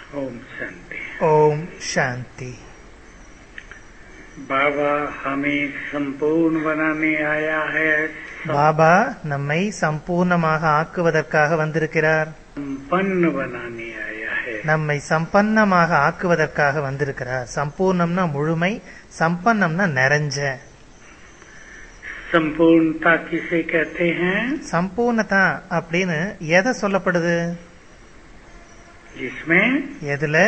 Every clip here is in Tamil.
ओम शांति ஓம் சாந்தி बाबा हमें संपूर्ण बनाने आया है பாபா நம்மை சம்பூர்ணமாக ஆக்குவதற்காக வந்திருக்கிறார் संपन्न बनाने आया है நம்மை சம்பன்னமாக ஆக்குவதற்காக வந்திருக்கிறார் சம்பூர்ணம்னா முழுமை சம்பன்னம்னா நிறைஞ்ச संपूर्णता किसे कहते हैं சம்பூர்ணதா அப்படின்னு எதை சொல்லப்படுது जिसमें எதுல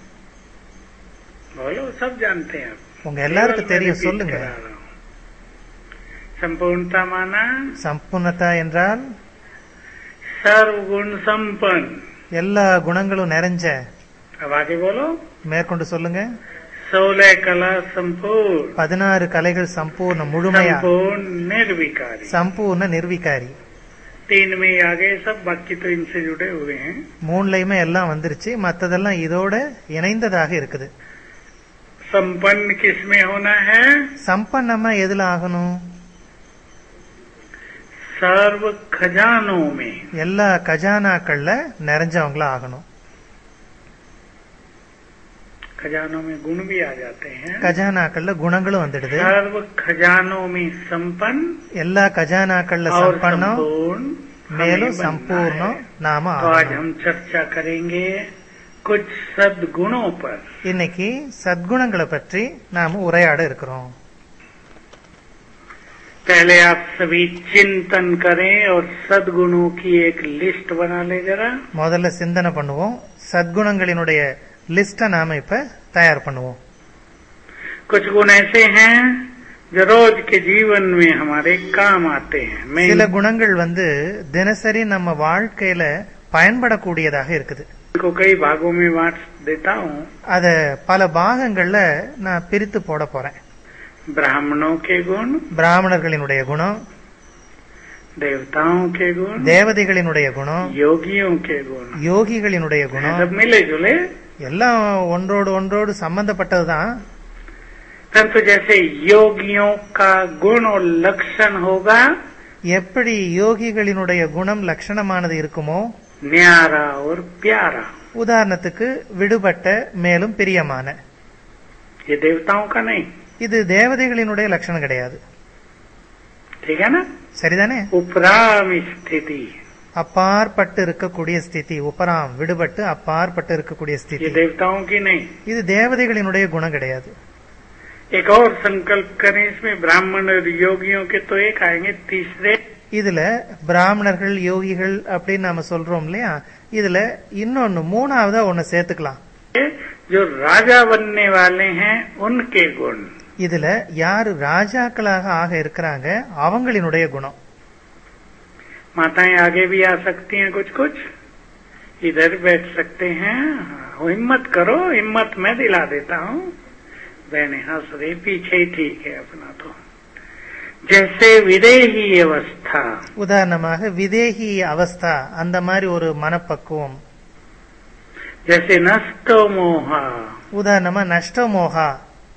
बोलो सब जानते हैं आप உங்க எல்லாருக்கும் केवल मैं தெரியும் repeat சொல்லுங்க करा रहा हूं। संपूर्णता माना சம்பூர்ணதா என்றால் सर्वगुण संपन्न எல்லா குணங்களும் நிறைஞ்ச अब आगे बोलो மேற்கொண்டு சொல்லுங்க सोलह कला संपूर्ण பதினாறு கலைகள் சம்பூர்ண முழுமையா संपूर्ण निर्विकारी சம்பூர்ண நிர்விகாரி तीन में ही आ गए सब बाकी तो इनसे जुड़े हुए हैं மூணுலயுமே எல்லாம் வந்துருச்சு மத்ததெல்லாம் இதோட இணைந்ததாக இருக்குது संपन्न किसमें होना है சம்பன்னமா எதுல ஆகணும் सर्व खजानों में எல்லா கஜானாக்கள்ல நிறைஞ்சவங்களா ஆகணும் खजानों में गुण भी आ जाते हैं கஜானாக்கள்ல குணங்களும் வந்துடுது सर्व खजानों में संपन्न எல்லா கஜானாக்கள்ல और சம்பன்னம் संपूर्ण மேலும் हमें बनना சம்பூர்ணம் है। நாம तो आज ஆகணும் हम चर्चा करेंगे कुछ सद्गुणों पर இன்னைக்கு சத்குணங்களை பற்றி நாம உரையாட இருக்கிறோம் पहले आप सभी चिंतन करें और सद्गुणों की एक लिस्ट बना ले जरा முதல்ல சிந்தனை பண்ணுவோம் சத்குணங்களினுடைய லிஸ்ட நாம இப்ப தயார் பண்ணுவோம் कुछ गुण ऐसे हैं जो रोज के जीवन में हमारे काम आते हैं मैं சில குணங்கள் வந்து தினசரி நம்ம வாழ்க்கையில பயன்படக்கூடியதாக இருக்குது इनको कई भागों में बांट देता हूँ அத பல பாகங்கள்ல நான் பிரித்து போட போறேன் ब्राह्मणों के गुण பிராமணர்களினுடைய குணம் देवताओं के गुण தேவதைகளினுடைய குணம் योगियों के गुण யோகிகளினுடைய குணம் सब मिले जुले எல்லாம் ஒன்றோடு ஒன்றோடு சம்பந்தப்பட்டதுதான் परंतु जैसे योगियों का गुण और लक्षण होगा எப்படி யோகிகளினுடைய குணம் லட்சணமானது இருக்குமோ न्यारा और प्यारा உதாரணத்துக்கு விடுபட்ட மேலும் பிரியமான ये देवताओं का नहीं இது தேவதைகளினுடைய லட்சணம் கிடையாது ठीक है ना சரிதானே उपराम स्थिति அப்பாற்பட்டு இருக்கக்கூடிய ஸ்திதி உபராம் விடுபட்டு அப்பாற்பட்டு இருக்கக்கூடிய ये ஸ்திதி देवताओं की नहीं இது தேவதைகளினுடைய குணம் கிடையாது एक और संकल्प करें इसमें ब्राह्मण और योगियों के तो एक आएंगे तीसरे இதுல பிராமணர்கள் யோகிகள் அப்படின்னு நாம சொல்றோம் இல்லையா இதுல இன்னொன்னு மூணாவதா ஒன்னு சேர்த்துக்கலாம் जो राजा बनने वाले हैं उनके गुण இதுல யாரு ராஜாக்களாக ஆக இருக்கிறாங்க அவங்களினுடைய குணம் माताएं आगे भी आ सकती हैं कुछ कुछ इधर बैठ सकते हैं हाँ, हिम्मत करो हिम्मत मैं दिला देता हूँ बहने हंस रही पीछे ही ठीक है अपना तो जैसे विदेही अवस्था உதாரணமாக விதேகி அவஸ்தா அந்த மாதிரி ஒரு மனப்பக்குவம் जैसे नष्टो मोहा உதாரணமா நஷ்டமோகா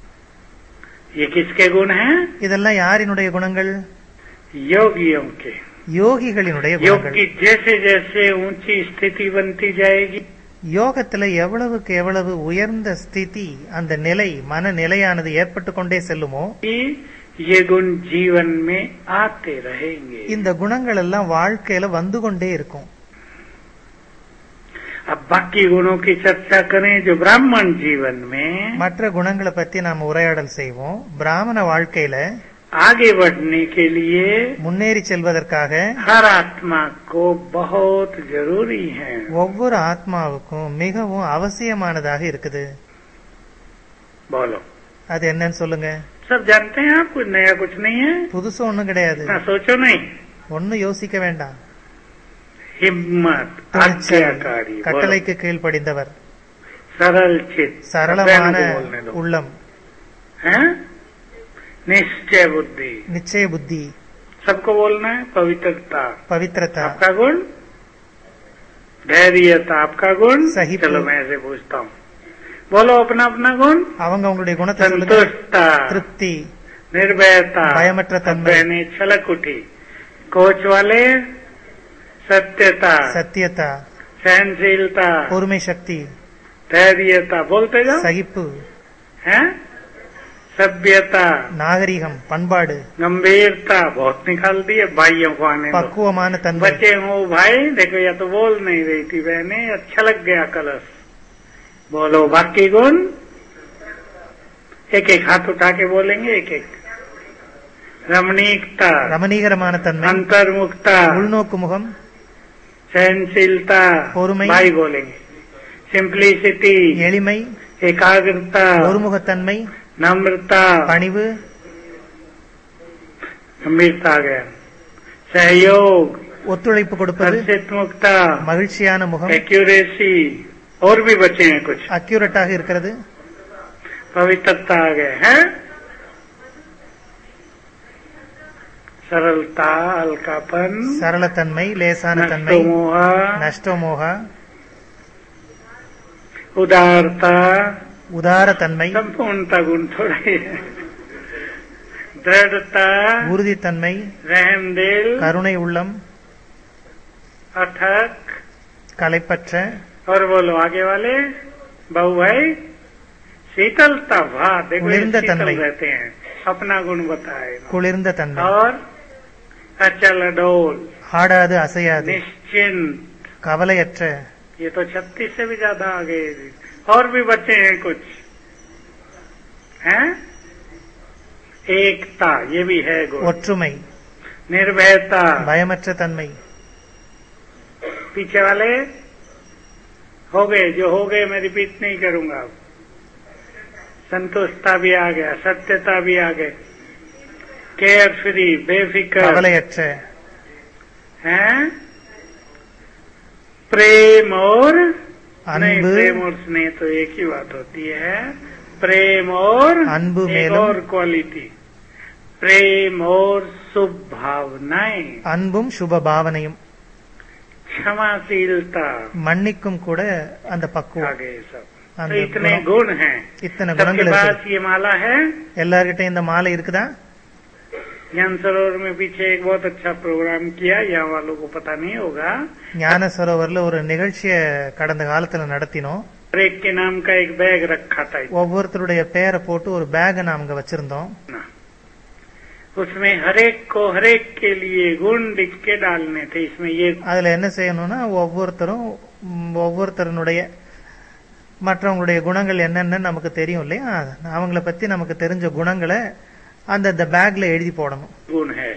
ये किसके गुण हैं இதெல்லாம் யாரினுடைய குணங்கள் योगियों के யோகிகளினுடைய योग குணங்கள் की जैसे जैसे ऊंची स्थिति बनती जाएगी யோகத்துல எவ்வளவுக்கு எவ்வளவு உயர்ந்த ஸ்திதி அந்த நிலை மனநிலையானது ஏற்பட்டு கொண்டே செல்லுமோ कि ये गुण जीवन में आते रहेंगे இந்த குணங்கள் எல்லாம் வாழ்க்கையில வந்து கொண்டே இருக்கும் अब बाकी गुणों की चर्चा करें जो ब्राह्मण जीवन में மற்ற குணங்களை பத்தி நாம உரையாடல் செய்வோம் பிராமண வாழ்க்கையில आगे बढ़ने के लिए முன்னேறி செல்வதற்காக हर आत्मा को बहुत जरूरी है ஒவ்வொரு ஆத்மாவுக்கும் மிகவும் அவசியமானதாக இருக்குது बोलो அது என்னன்னு சொல்லுங்க सब जानते हैं आप कुछ नया कुछ नहीं है புதுசு ஒண்ணும் கிடையாது ना सोचो नहीं ஒன்னும் யோசிக்க வேண்டாம் हिम्मत துணிச்சல், आज्ञाकारी बोलो। கட்டளைக்கு கீழ்ப்படிந்தவர் सरल चित சரளமான बहन को बोलने दो உள்ளம் हैं? निश्चय बुद्धि நிச்சய புத்தி सबको बोलना है पवित्रता பவித்திரதா आपका गुण धैर्यता आपका गुण सही चलो पूर्ण। मैं ऐसे पूछता हूँ बोलो अपना अपना गुण அவங்க உங்களுடைய குணத்தை சொல்லுங்க संतुष्टता திருப்தி निर्भयता பயமற்ற தன்மை. बहने छलक उठी कोच वाले सत्यता சத்தியதா सहनशीलता பொறுமை சக்தி धैर्यता बोलते जाओ சகிப்பு है सभ्यता நாகரிகம் பண்பாடு गंभीरता बहुत निकाल दिए भाइयों को आने दो பக்குவமான தன்மை बच्चे हो भाई देखो या तो बोल नहीं रही थी बहने अच्छा लग गया कलश बोलो बाकी गुण एक एक हाथ उठा के बोलेंगे एक एक रमणीकता ரமணீகரமான தன்மை अंतर्मुखता உள்நோக்கு முகம் सहनशीलता பொறுமை. भाई बोलेंगे सिंप्लिसिटी எளிமை एकाग्रता ஒருமுகத்தன்மை नम्रता பணிவு गंभीरता आ गया सहयोग ஒத்துழைப்பு கொடுப்பது हर्षितमुखता மகிழ்ச்சியான முகம் एक्यूरेसी और भी बचे हैं कुछ அக்யூரட்டாக இருக்கிறது पवित्रता आ गए हैं सरलता हल्कापन சரளத்தன்மை லேசான தன்மை नष्टमोह நஷ்டமோகா उदारता உதார தன்மை संपूर्णता गुण थोड़ा ही है दृढ़ता உறுதித்தன்மை रहमदिल கருணை உள்ளம் अथक கலைப்பற்ற और बोलो आगे वाले बहु भाई शीतलता वाह देखो ये कुलिंद शीतल तन्मय। रहते हैं अपना गुण बताए குளிர்ந்த தன்மை और अचल डोल ஆடாது அசையாது निश्चिंत கவலையற்ற ये तो छत्तीस से भी ज्यादा आ गए और भी बच्चे हैं कुछ हैं एकता ये भी है गुण ஒற்றுமை निर्भयता பயமற்ற தன்மை पीछे वाले हो गए जो हो गए मैं रिपीट नहीं करूंगा अब संतुष्टता भी आ गया सत्यता भी आ गए केयर फ्री बेफिक्र கவலையற்ற हैं प्रेम और नहीं அன்பு प्रेम और स्नेह तो एक ही बात होती है प्रेम और அன்பு एक மேலும் और क्वालिटी प्रेम और शुभ भावनाएं அன்பும் சுப பாவனையும் क्षमाशीलता மன்னிக்கும் கூட அந்த आ பக்குவம் गए सब அந்த तो इतने குணம். गुण हैं இத்தனை सबके குணங்கள் पास இருக்கு ये माला है எல்லார்கிட்டயும் இந்த மாலை இருக்குதா ज्ञान सरोवर में पीछे एक बहुत अच्छा प्रोग्राम किया यहाँ वालों को पता नहीं होगा ஞான சரோவர்ல ஒரு நிகழ்ச்சிய கடந்த காலத்துல நடத்தினோம் हर एक के नाम का एक बैग रखा था ஒவ்வொருத்தருடைய பெயரை போட்டு ஒரு பேக நாம அங்க வச்சிருந்தோம் इतना उसमें हरेक को हरेक के लिए गुण लिख के डालने थे इसमें ये அதுல என்ன செய்யணும்னா ஒவ்வொருத்தரும் ம், ஒவ்வொருத்தருடைய மற்றவங்களுடைய குணங்கள் என்னென்னு நமக்கு தெரியும் இல்லையா அவங்கள பத்தி நமக்கு தெரிஞ்ச குணங்களை அந்த பேக்ல எழுதி போடணும் गुण है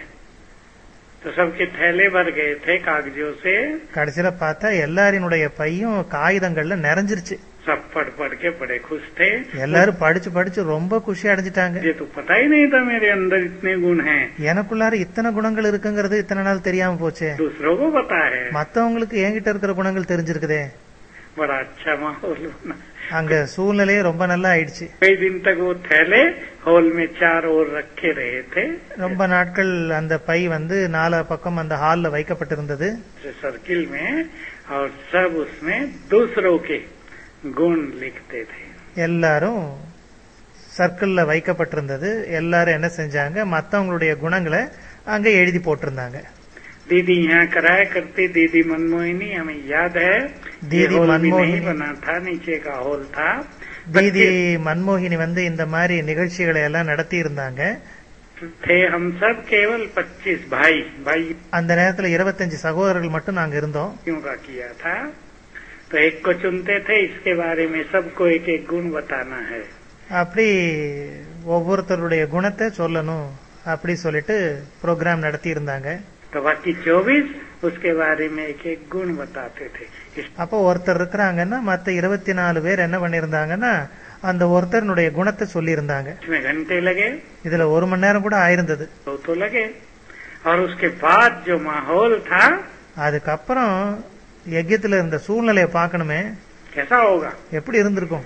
तो सबके थैले भर गए थे कागजों से கடைசியில பார்த்தா எல்லாரினுடைய பையும் காகிதங்கள்ல நிறைஞ்சிருச்சு सब पढ़ पढ़ के बड़े खुश थे எல்லாரும் படிச்சு படிச்சு ரொம்ப குஷி அடைஞ்சிட்டாங்க ये तो पता ही नहीं था मेरे अंदर इतने गुण हैं எனக்குள்ளார இத்தனை குணங்கள் இருக்குங்கிறது இத்தனை நாள் தெரியாம போச்சு दूसरों को पता है மத்தவங்களுக்கு என்கிட்ட இருக்கிற குணங்கள் தெரிஞ்சிருக்குதே बड़ा अच्छा माहौल बना அங்க சூழ்நிலையே ரொம்ப நல்லா ஆயிடுச்சு कई दिन तक वो थैले हॉल में चार ओर रखे रहे थे ரொம்ப நாட்கள் அந்த பை வந்து நாலா பக்கம் அந்த ஹால்ல வைக்கப்பட்டிருந்தது सर्किल में और सब उसमें दूसरों के गुण लिखते थे எல்லாரும் சர்க்கிள்ல வைக்கப்பட்டிருந்தது எல்லாரும் என்ன செஞ்சாங்க மத்தவங்களுடைய குணங்களை அங்க எழுதி போட்டிருந்தாங்க दीदी यहाँ कराया करती दीदी मनमोहिनी हमें याद है दीदी ये हॉल भी मनमोहिनी। नहीं बना था नीचे का हॉल था தீதி மன்மோகினி வந்து இந்த மாதிரி நிகழ்ச்சிகளை எல்லாம் நடத்தி இருந்தாங்க थे हम सब केवल 25 भाई भाई அந்த நேரத்துல இருபத்தஞ்சு சகோதரர்கள் மட்டும் நாங்க இருந்தோம் क्यों का किया था तो एक को चुनते थे इसके बारे में सबको एक एक गुण बताना है அப்படி ஒவ்வொருத்தருடைய குணத்தை சொல்லணும் அப்படி சொல்லிட்டு ப்ரோக்ராம் நடத்தி இருந்தாங்க तो बाकी 24 उसके बारे में एक एक गुण बताते थे इस அப்போ ஒருத்தர் இருக்கிறாங்கன்னா மத்த இருபத்தி நாலு பேர் என்ன பண்ணிருந்தாங்கன்னா அந்த ஒருத்தருடைய குணத்தை சொல்லி இருந்தாங்க इसमें घंटे लगे இதுல ஒரு மணி நேரம் கூட ஆயிருந்தது तो तो लगे और उसके बाद जो माहौल था அதுக்கப்புறம் யஜ்யத்துல இருந்த சூழ்நிலையை பார்க்கணுமே कैसा होगा எப்படி இருந்திருக்கும்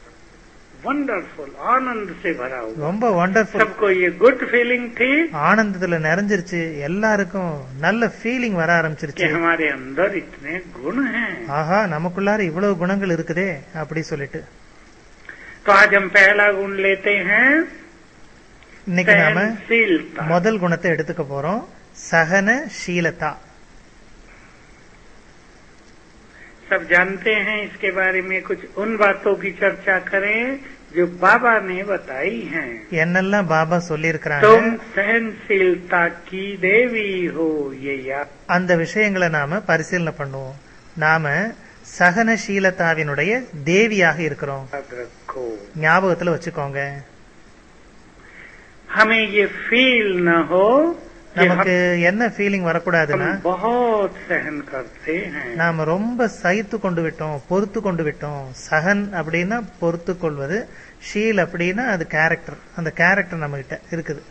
वंडरफुल आनंद से भरा हुआ ரொம்ப வண்டர்ஃபுல் सबको ये गुड फीलिंग थी ஆனந்தத்துல நிறைஞ்சிருச்சு எல்லாருக்கும் நல்ல ஃபீலிங் வர कि ஆரம்பிச்சிருச்சு हमारे अंदर इतने गुण हैं ஆஹா நமக்குள்ளார இவ்வளவு குணங்கள் இருக்குதே அப்படி சொல்லிட்டு तो आज हम पहला गुण लेते हैं இன்னைக்கு நாம सहनशीलता முதல் குணத்தை எடுத்துக்க போறோம் சகன ஷீலதா सब जानते हैं इसके बारे में कुछ उन बातों की चर्चा करें जो बाबा ने बताई हैं என்னெல்லாம் பாபா சொல்லியிருக்கிறாங்க तुम सहनशीलता की देवी हो ये याद அந்த விஷயங்களை நாம பரிசீலனை பண்ணுவோம் நாம சகனசீலதாவினுடைய தேவியாக இருக்கிறோம் रखो ஞாபகத்துல வச்சுக்கோங்க हमें ये फील न हो कि நமக்கு என்ன ஃபீலிங் வரக்கூடாதுன்னா हम बहुत सहन करते हैं நாம ரொம்ப சகித்து கொண்டு விட்டோம் பொறுத்து கொண்டு விட்டோம் சகன் அப்படின்னா பொறுத்து கொள்வது ஷீல் அப்படின்னா அது கேரக்டர் அந்த கேரக்டர் நம்ம கிட்ட இருக்குது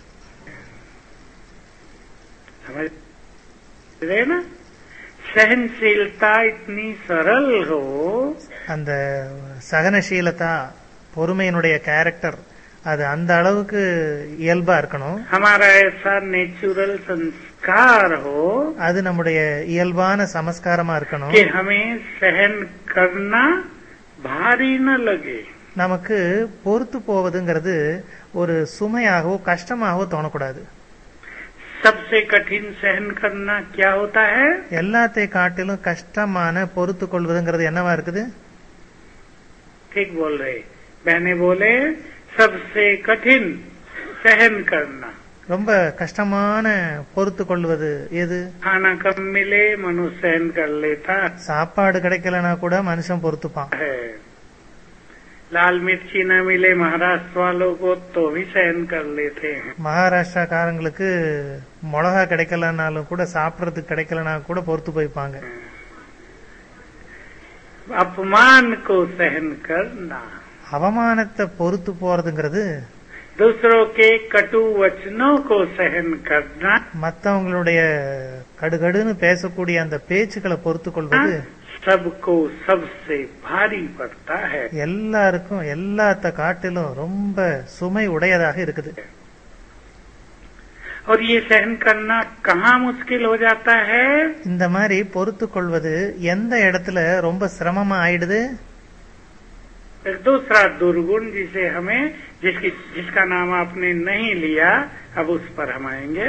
समझ रहे ना सहनशीलता इतनी सरल हो அந்த சகனசீலதா பொறுமையினுடைய கேரக்டர் அது அந்த அளவுக்கு இயல்பா இருக்கணும் हमारा ऐसा नेचुरल संस्कार हो அது நம்முடைய இயல்பான சமஸ்காரமா இருக்கணும் कि हमें सहन करना भारी न लगे நமக்கு பொறுத்து போவதுங்கிறது ஒரு சுமையாகவோ கஷ்டமாகவோ தோணக்கூடாது सबसे कठिन सहन करना क्या होता है எல்லாத்தை காட்டிலும் கஷ்டமான பொறுத்து கொள்வதுங்கிறது என்னவா இருக்குது ठीक बोल रहे बहने बोले सबसे कठिन सहन करना ரொம்ப கஷ்டமான பொறுத்து கொள்வது எது खाना कम मिले मनुष्य सहन कर लेता சாப்பாடு கிடைக்கலனா கூட மனுஷன் பொறுத்துப்பான் है लाल मिर्ची न मिले महाराष्ट्र वालों को तो भी सहन कर लेते हैं மகாராஷ்டிராக்காரங்களுக்கு மிளகா கிடைக்கலனாலும் கூட சாப்பிடறதுக்கு கிடைக்கலனா கூட பொறுத்து போய்ப்பாங்க अपमान को सहन करना அவமானத்தை பொறுத்து போறதுங்கிறது दूसरों के कटु वचनों को सहन करना மத்தவங்களுடைய கடுகடுன்னு பேசக்கூடிய அந்த பேச்சுக்களை பொறுத்து கொள்வது सबको सबसे भारी पड़ता है எல்லாருக்கும் எல்லாத்த காட்டிலும் ரொம்ப சுமை உடையதாக இருக்குது और ये सहन करना कहाँ मुश्किल हो जाता है இந்த மாதிரி பொறுத்து கொள்வது எந்த இடத்துல ரொம்ப சிரமமா ஆயிடுது एक दूसरा दुर्गुण जिसे हमें जिसकी जिसका नाम आपने नहीं लिया अब उस पर हम आएंगे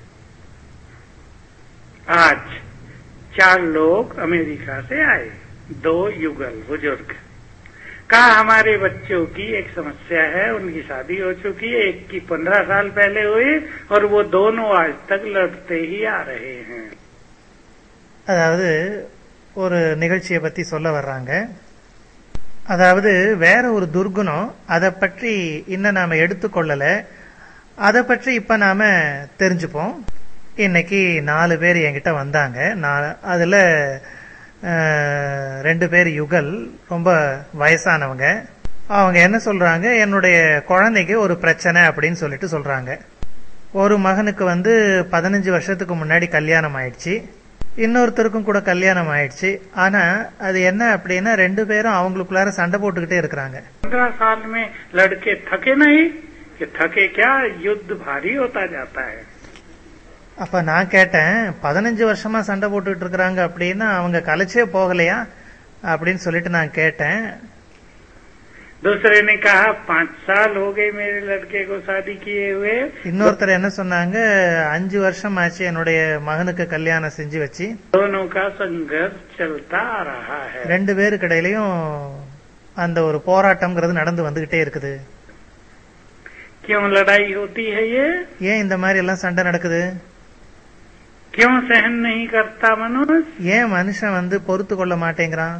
आज चार लोग अमेरिका से आए दो युगल बुजुर्ग कहा हमारे बच्चों की एक समस्या है उनकी शादी हो चुकी है एक की पंद्रह साल पहले हुई और वो दोनों आज तक लड़ते ही आ रहे हैं அதாவது ஒரு நிகழ்ச்சியை பத்தி சொல்ல வர்றாங்க அதாவது வேற ஒரு துர்குணம் அதை பற்றி இன்னும் நாம எடுத்துக்கொள்ளல அதை பற்றி இப்ப நாம தெரிஞ்சுப்போம் இன்னைக்கு நாலு பேர் என்கிட்ட வந்தாங்க நான் அதுல அஹ், ரெண்டு பேர் யுகல் ரொம்ப வயசானவங்க அவங்க என்ன சொல்றாங்க என்னுடைய குழந்தைக்கு ஒரு பிரச்சனை அப்படின்னு சொல்லிட்டு சொல்றாங்க ஒரு மகனுக்கு வந்து பதினஞ்சு வருஷத்துக்கு முன்னாடி கல்யாணம் ஆயிடுச்சு இன்னொருத்தருக்கும் கூட கல்யாணம் ஆயிடுச்சு ஆனா அது என்ன அப்படின்னா ரெண்டு பேரும் அவங்களுக்குள்ளார சண்டை போட்டுக்கிட்டே இருக்கிறாங்க पंद्रह साल में लड़के थके नहीं कि थके क्या युद्ध भारी होता जाता है அப்ப நான் கேட்டேன் பதினஞ்சு வருஷமா சண்டை போட்டுக்கிட்டு இருக்கிறாங்க அப்படின்னா அவங்க கலைச்சே போகலையா அப்படின்னு சொல்லிட்டு நான் கேட்டேன் दूसरे ने कहा पाँच साल हो गए मेरे लड़के को शादी किए हुए இன்னொருத்தர் என்ன சொன்னாங்க அஞ்சு வருஷம் ஆச்சு என்னுடைய மகனுக்கு கல்யாணம் செஞ்சு வச்சு दोनों का संघर्ष चलता आ रहा है ரெண்டு பேருக்கு இடையிலயும் அந்த ஒரு போராட்டம்ங்கிறது நடந்து வந்துகிட்டே இருக்குது क्यों लड़ाई होती है ये ஏன் இந்த மாதிரி எல்லாம் சண்டை நடக்குது क्यों सहन नहीं करता मनुष्य ஏன் மனுஷன் வந்து பொறுத்து கொள்ள மாட்டேங்கிறான்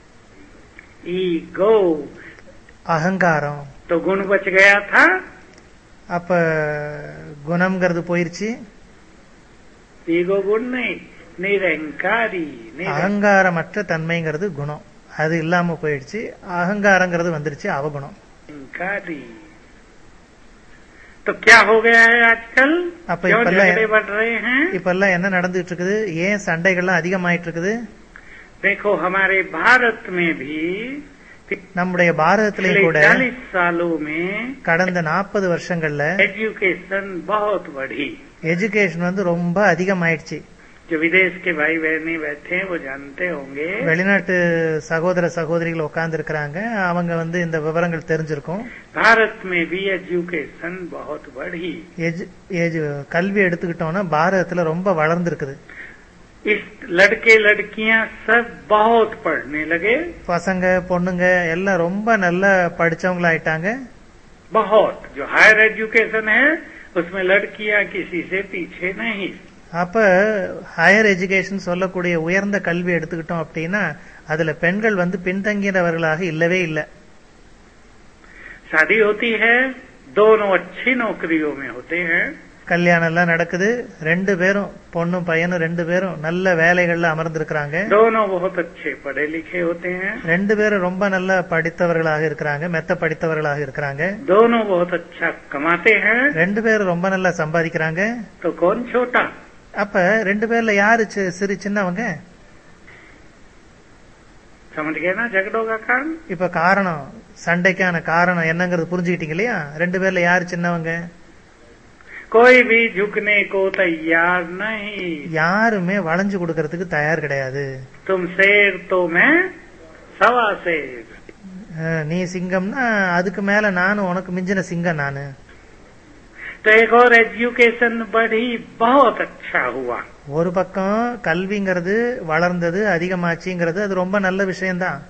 ईगो அகங்காரம் तो गुण बच गया था அப்ப குணம்ங்கிறது போயிருச்சு ईगो गुण नहीं निरंकारी निरंकारी அகங்காரமற்ற தன்மைங்கிறது குணம் அது இல்லாம போயிடுச்சு அகங்காரங்கிறது வந்துருச்சு அவகுணம் तो क्या हो गया है आजकल அப்ப क्यों இப்பெல்லாம் झगड़े बढ़ रहे हैं இப்ப எல்லாம் என்ன நடந்துட்டு இருக்குது ஏன் சண்டைகள்லாம் அதிகமாயிட்டு இருக்குது देखो हमारे भारत में भी நம்முடைய பாரதத்திலையும் पिछले கூட चालीस सालों में கடந்த நாற்பது வருஷங்கள்ல एजुकेशन बहुत बढ़ी எஜுகேஷன் வந்து ரொம்ப அதிகமாயிடுச்சு जो विदेश के भाई बहने बैठे हैं वो जानते होंगे வெளிநாட்டு சகோதர சகோதரிகள் உட்கார்ந்து இருக்கிறாங்க அவங்க வந்து இந்த விவரங்கள் தெரிஞ்சிருக்கும் भारत में भी एजुकेशन बहुत बढ़ी எஜு- எஜு- கல்வி எடுத்துக்கிட்டோம்னா பாரதத்துல ரொம்ப வளர்ந்து இருக்குது इस लड़के लड़कियां सब बहुत पढ़ने लगे பசங்க பொண்ணுங்க எல்லாம் ரொம்ப நல்லா படிச்சவங்களா ஆயிட்டாங்க बहुत जो हायर एजुकेशन है उसमें लड़कियां किसी से पीछे नहीं அப்ப ஹையர் எஜுகேஷன் சொல்லக்கூடிய உயர்ந்த கல்வி எடுத்துக்கிட்டோம் அப்படின்னா அதுல பெண்கள் வந்து பின்தங்கியவர்களாக இல்லவே இல்லை शादी होती है दोनों अच्छी नौकरियों में होते हैं கல்யாணம் எல்லாம் நடக்குது ரெண்டு பேரும் பொண்ணும் பையனும் ரெண்டு பேரும் நல்ல வேலைகள்ல அமர்ந்திருக்கிறாங்க दोनों बहुत अच्छे पढ़े लिखे होते हैं ரெண்டு பேரும் ரொம்ப நல்லா படித்தவர்களாக இருக்கிறாங்க மெத்த படித்தவர்களாக இருக்கிறாங்க दोनों बहुत अच्छा कमाते हैं ரெண்டு பேரும் ரொம்ப நல்லா சம்பாதிக்கிறாங்க तो कौन छोटा அப்ப ரெண்டு பேர்ல யாரு சி- சிறு சின்னவங்க समझ गए ना झगड़ों का कारण இப்ப காரணம் சண்டைக்கான காரணம் என்னங்கிறது புரிஞ்சுக்கிட்டீங்க இல்லையா ரெண்டு பேர்ல யாரு சின்னவங்க कोई भी झुकने को तैयार नहीं யாருமே வளைஞ்சு கொடுக்கறதுக்கு தயார் கிடையாது तुम शेर तो मैं सवा शेर அஹ், நீ சிங்கம்னா அதுக்கு மேல நானும் உனக்கு மிஞ்சின சிங்கம் நானு तो एक और एजुकेशन बढ़ी बहुत अच्छा हुआ ஒரு பக்கம் கல்விங்கிறது வளர்ந்தது அதிகமாச்சுங்கிறது அது ரொம்ப நல்ல விஷயம்தான்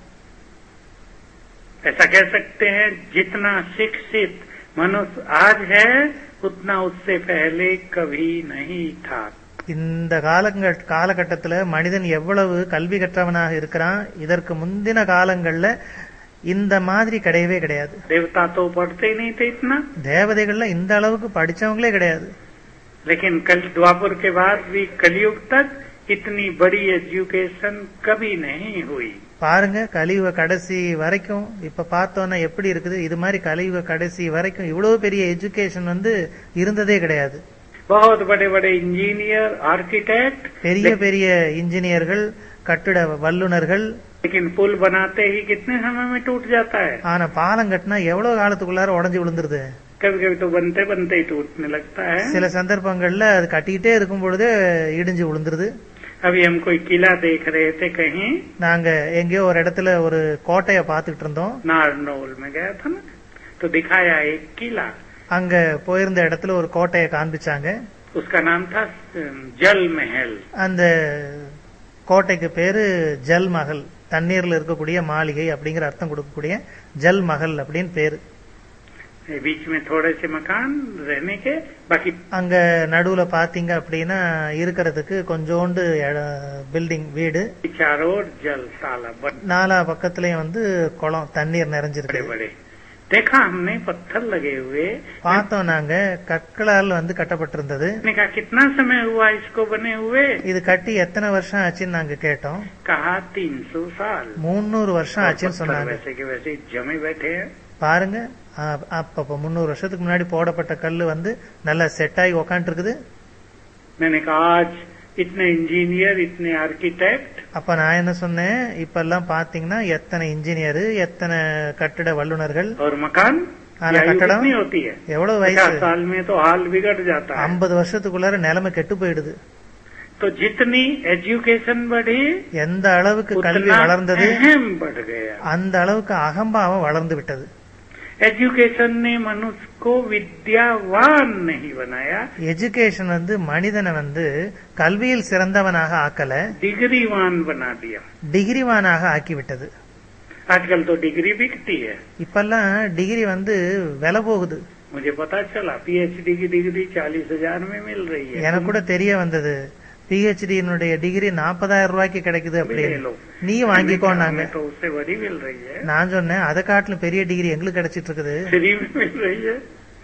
ऐसा कह सकते हैं जितना शिक्षित मनुष्य आज है उतना उससे पहले कभी नहीं था இந்த காலங்க காலகட்டத்துல மனிதன் எவ்வளவு கல்வி கற்றவனாக இருக்கிறான் இதற்கு முந்தின காலங்கள்ல இந்த மாதிரி கிடையவே கிடையாது देवता तो पढ़ते ही नहीं थे इतना தேவதைகள்ல இந்த அளவுக்கு படிச்சவங்களே கிடையாது लेकिन कल द्वापुर के बाद भी कलयुग तक इतनी बड़ी एजुकेशन कभी नहीं हुई பாருங்க கலியுக கடைசி வரைக்கும் இப்ப பார்த்தோன்னா எப்படி இருக்குது இது மாதிரி கலியுக கடைசி வரைக்கும் இவ்வளவு பெரிய எஜுகேஷன் வந்து இருந்ததே கிடையாது बहुत बड़े बड़े इंजीनियर आर्किटेक्ट பெரிய பெரிய இன்ஜினியர்கள் கட்டிட வல்லுனர்கள் लेकिन पुल बनाते ही कितने समय में टूट जाता है ஆனா பாலம் கட்டினா எவ்வளவு காலத்துக்குள்ளார உடஞ்சு விழுந்துருது कभी कभी तो बनते बनते ही टूटने लगता है சில சந்தர்ப்பங்கள்ல அது கட்டிக்கிட்டே இருக்கும் பொழுதே இடிஞ்சு விழுந்துருது अभी हम कोई किला देख रहे थे कहीं நாங்க எங்கேயோ ஒரு இடத்துல ஒரு கோட்டைய பார்த்துக்கிட்டு இருந்தோம் नारनौल में गया था ना तो दिखाया एक किला அங்க போயிருந்த இடத்துல ஒரு கோட்டையை காண்பிச்சாங்க उसका नाम था अम, जल महल அந்த கோட்டைக்கு பேரு ஜல் மஹல் தண்ணீர்ல இருக்கக்கூடிய மாளிகை அப்படிங்கிற அர்த்தம் கொடுக்கக்கூடிய ஜல் மஹல் அப்படின்னு பேரு बीच में थोड़े से मकान रहने के बाकी அங்க நடுவுல பாத்தீங்க அப்படின்னா இருக்கிறதுக்கு கொஞ்சோண்டு பில்டிங் வீடு चारों ओर जल तालाब बड़े நாலா பக்கத்துலயும் வந்து குளம் தண்ணீர் நிறைஞ்சிருக்கு बड़े देखा हमने पत्थर लगे हुए பார்த்தோம் நாங்க கற்களால் வந்து கட்டப்பட்டிருந்தது मैंने कहा कितना समय हुआ इसको बने हुए இது கட்டி எத்தனை வருஷம் ஆச்சுன்னு நாங்க கேட்டோம் कहा तीन सौ साल முன்னூறு வருஷம் और ஆச்சுன்னு पत्थर சொன்னாங்க वैसे के वैसे ही जमे बैठे हैं பாருங்க அ- அப்ப முன்னூறு வருஷத்துக்கு முன்னாடி போடப்பட்ட கல்லு வந்து நல்லா செட் ஆகி உக்காந்துட்டு இருக்குது मैंने कहा आज इतने इंजीनियर इतने आर्किटेक्ट அப்ப நான் என்ன சொன்னேன் இப்ப எல்லாம் பாத்தீங்கன்னா எத்தனை இன்ஜினியர் எத்தனை கட்டிட வல்லுனர்கள் और मकान आना की आयु कट्टड़म? कितनी होती है எவ்வளவு पचास வயசு साल में तो हाल बिगड़ जाता है ஐம்பது வருஷத்துக்குள்ளார நிலைமை கெட்டு போயிடுது तो जितनी एजुकेशन बढ़ी எந்த அளவுக்கு கல்வி उतना வளர்ந்தது अहम बढ़ गया அந்த அளவுக்கு அகம்பாவம் வளர்ந்து விட்டது एजुकेशन ने मनुष्य को विद्यावान नहीं बनाया எஜுகேஷன் வந்து மனிதனை வந்து கல்வியில் சிறந்தவனாக ஆக்கல डिग्रीवान बना दिया டிகிரிவானாக ஆக்கிவிட்டது आजकल तो डिग्री बिकती है இப்பெல்லாம் டிகிரி வந்து விலை போகுது मुझे पता चला पीएचडी की डिग्री चालीस हजार में मिल रही है எனக்கு கூட தெரிய வந்தது பிஹெச்டியினுடைய டிகிரி நாற்பதாயிரம் ரூபாய்க்கு கிடைக்குது ले அப்படின்னு लो நீ வாங்கிக்கோன்னாங்க हमें तो उससे बड़ी मिल रही है நான் சொன்னேன் அதை காட்டிலும் பெரிய டிகிரி எங்களுக்கு கிடைச்சிட்டு இருக்குது फ्री में मिल रही है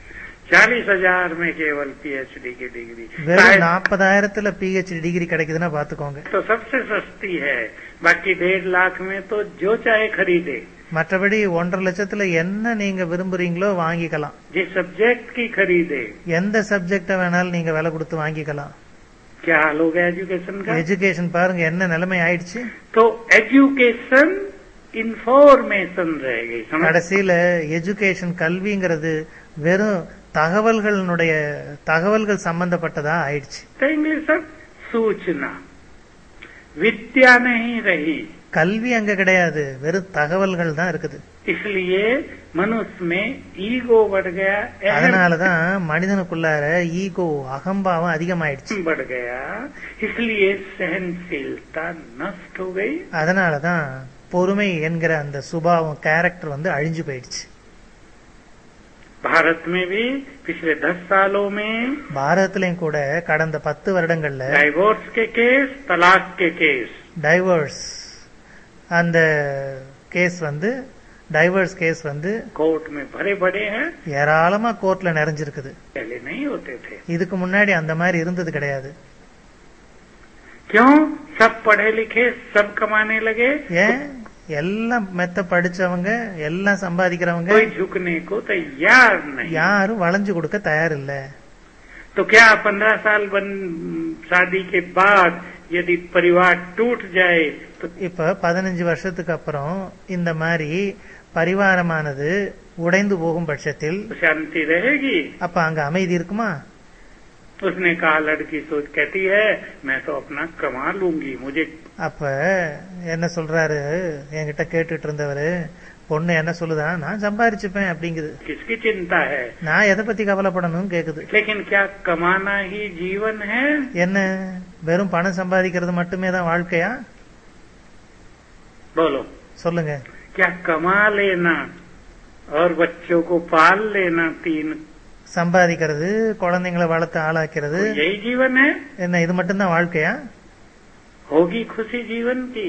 चालीस हजार में केवल पीएचडी की डिग्री வெறும் शायद நாற்பதாயிரத்துல பிஹெச்டி டிகிரி கிடைக்குதுன்னா பாத்துக்கோங்க तो सबसे सस्ती है बाकी डेढ़ लाख में तो जो चाहे खरीदे மற்றபடி ஒன்றரை லட்சத்துல என்ன நீங்க விரும்புறீங்களோ வாங்கிக்கலாம் जिस सब्जेक्ट की खरीदे எந்த सब्जेक्ट வேணாலும் நீங்க விலை கொடுத்து வாங்கிக்கலாம் क्या हाल हो गया एजुकेशन का எஜுகேஷன் பாருங்க என்ன நிலைமை ஆயிடுச்சு तो एजुकेशन इंफॉर्मेशन रह गई समझ கடைசியில எஜுகேஷன் கல்விங்கிறது வெறும் தகவல்களுடைய தகவல்கள் சம்பந்தப்பட்டதா ஆயிடுச்சு तो इंग्लिश सब सूचना विद्या नहीं रही கல்வி அங்க கிடையாது வெறும் தகவல்கள் தான் இருக்குது इसलिए मनुष्य में ईगो बढ़ गया अहम அதனாலதான் மனிதனுக்குள்ளார ஈகோ அகம்பாவம் அதிகமாயிடுச்சு बढ़ गया इसलिए सहनशीलता नष्ट हो गई அதனாலதான் பொறுமை என்கிற அந்த சுபாவம் கேரக்டர் வந்து அழிஞ்சு போயிடுச்சு भारत में भी पिछले दस सालों में பாரதத்திலையும் கூட கடந்த பத்து வருடங்கள்ல डाइवोर्स के केस तलाक के केस டைவர்ஸ் அந்த கேஸ் வந்து டைவர்ஸ் கேஸ் வந்து कोर्ट में भरे पड़े हैं ஏராளமா கோர்ட்ல நிறைஞ்சிருக்குது पहले नहीं होते थे இதுக்கு முன்னாடி அந்த மாதிரி இருந்தது கிடையாது क्यों सब पढ़े लिखे सब कमाने लगे ஏன் எல்லாம் மெத்த படிச்சவங்க எல்லாம் சம்பாதிக்கிறவங்க कोई झुकने को तैयार नहीं யாரும் வளைஞ்சு கொடுக்க தயார் இல்ல तो क्या पंद्रह साल बन शादी के बाद यदि परिवार टूट जाए तो இப்ப பதினஞ்சு வருஷத்துக்கு அப்புறம் இந்த மாதிரி பரிவாரமானது உடைந்து போகும் பட்சத்தில் शांति रहेगी அப்ப அங்க அமைதி இருக்குமா उसने कहा लड़की सोच कहती है मैं तो अपना कमा लूंगी मुझे அப்ப என்ன சொல்றாரு என்கிட்ட கேட்டுட்டு இருந்தவரு பொண்ணு என்ன சொல்லுதா நான் சம்பாரிச்சுப்பேன் அப்படிங்குது किसकी चिंता है நான் எதை பத்தி கவலைப்படணும்னு கேக்குது लेकिन क्या कमाना ही जीवन है என்ன வெறும் பணம் சம்பாதிக்கிறது மட்டுமே தான் வாழ்க்கையா बोलो சொல்லுங்க क्या कमा लेना और बच्चों को पाल लेना तीन சம்பாதிக்கிறது குழந்தைங்களை வளர்த்து ஆளாக்கிறது यही जीवन है என்ன இது மட்டும்தான் வாழ்க்கையா होगी खुशी जीवन की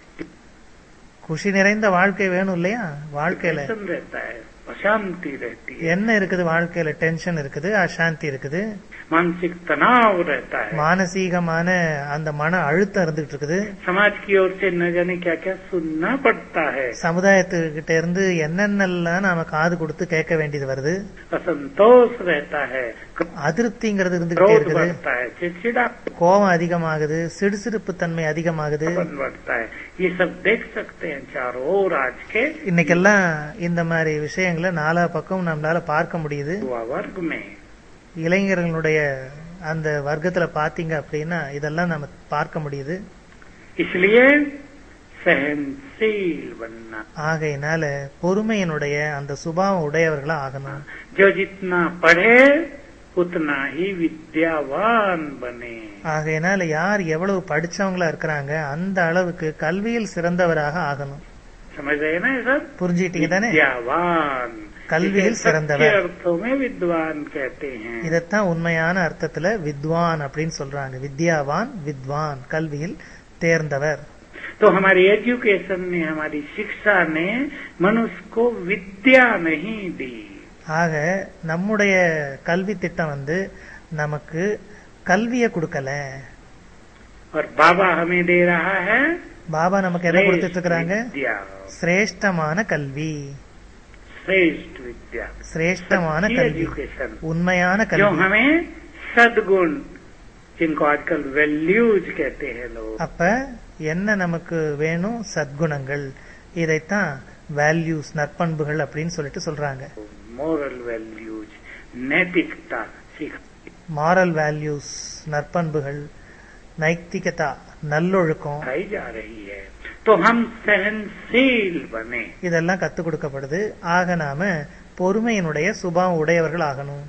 குஷி நிறைந்த வாழ்க்கை வேணும் இல்லையா வாழ்க்கையில टेंशन रहता है अशांति रहती है என்ன இருக்குது வாழ்க்கையில டென்ஷன் இருக்குது அசாந்தி இருக்குது मानसिक तनाव रहता है மானசீகமான அந்த மன அழுத்தம் இருந்துகிட்டு இருக்குது समाज की ओर से न जाने क्या क्या सुनना पड़ता है சமுதாயத்துக்கிட்ட இருந்து என்னென்னலாம் நாம காது கொடுத்து கேட்க வேண்டியது வருது असंतोष रहता है அதிருப்திங்கிறது இருந்துகிட்டே क्रोध இருக்குது बढ़ता है चिड़चिड़ा கோபம் அதிகமாகுது சிடுசிடுப்பு தன்மை அதிகமாகுது बढ़ता है ये सब देख सकते हैं चारों ओर आज के இன்னைக்கெல்லாம் இந்த மாதிரி விஷயங்களை நாலா பக்கம் நம்மளால பார்க்க முடியுது युवा वर्ग में இளைஞர்களுடைய அந்த வர்க்கத்துல பாத்தீங்க அப்படின்னா இதெல்லாம் நம்ம பார்க்க முடியுது इसलिए सहनशील बनना ஆகையினால பொறுமையினுடைய அந்த சுபாவம் உடையவர்களா ஆகணும் जो जितना पढ़े उतना ही विद्यावान बने ஆகையினால யார் எவ்வளவு படிச்சவங்களா இருக்கிறாங்க அந்த அளவுக்கு கல்வியில் சிறந்தவராக ஆகணும் समझ रहे ना ये सब புரிஞ்சுக்கிட்டீங்க தானே विद्यावान கல்வியில் इसे சிறந்தவர். सच्चे अर्थों में विद्वान कहते हैं இதத்தான் உண்மையான அர்த்தத்துல வித்வான் அப்படின்னு சொல்றாங்க வித்யாவான் வித்வான் கல்வியில் தேர்ந்தவர் तो हमारी एजुकेशन ने हमारी शिक्षा ने मनुष्य को विद्या नहीं दी ஆக நம்முடைய கல்வி திட்டம் வந்து நமக்கு கல்வியை கொடுக்கல और बाबा हमें दे रहा है பாபா நமக்கு என்ன கொடுத்துட்டு श्रेष्ठ இருக்கிறாங்க विद्या சிரேஷ்டமான கல்வி श्रेष्ठ विद्या சிரேஷ்டமான सच्ची கல்வி एजुकेशन உண்மையான जो கல்வி हमें सदगुण जिनको आजकल वैल्यूज कहते हैं लोग அப்ப என்ன நமக்கு வேணும் சத்குணங்கள் இதைத்தான் வேல்யூஸ் நற்பண்புகள் அப்படின்னு சொல்லிட்டு சொல்றாங்க मोरल वैल्यूज नैतिकता सीख மாரல் வேல்யூஸ் நற்பண்புகள் நைத்திகதா நல்லொழுக்கம் सिखाई जा रही है तो हम सहनशील बने இதெல்லாம் கத்துக் கொடுக்கப்படுது ஆக நாம பொறுமையினுடைய சுபாவம் உடையவர்கள் ஆகணும்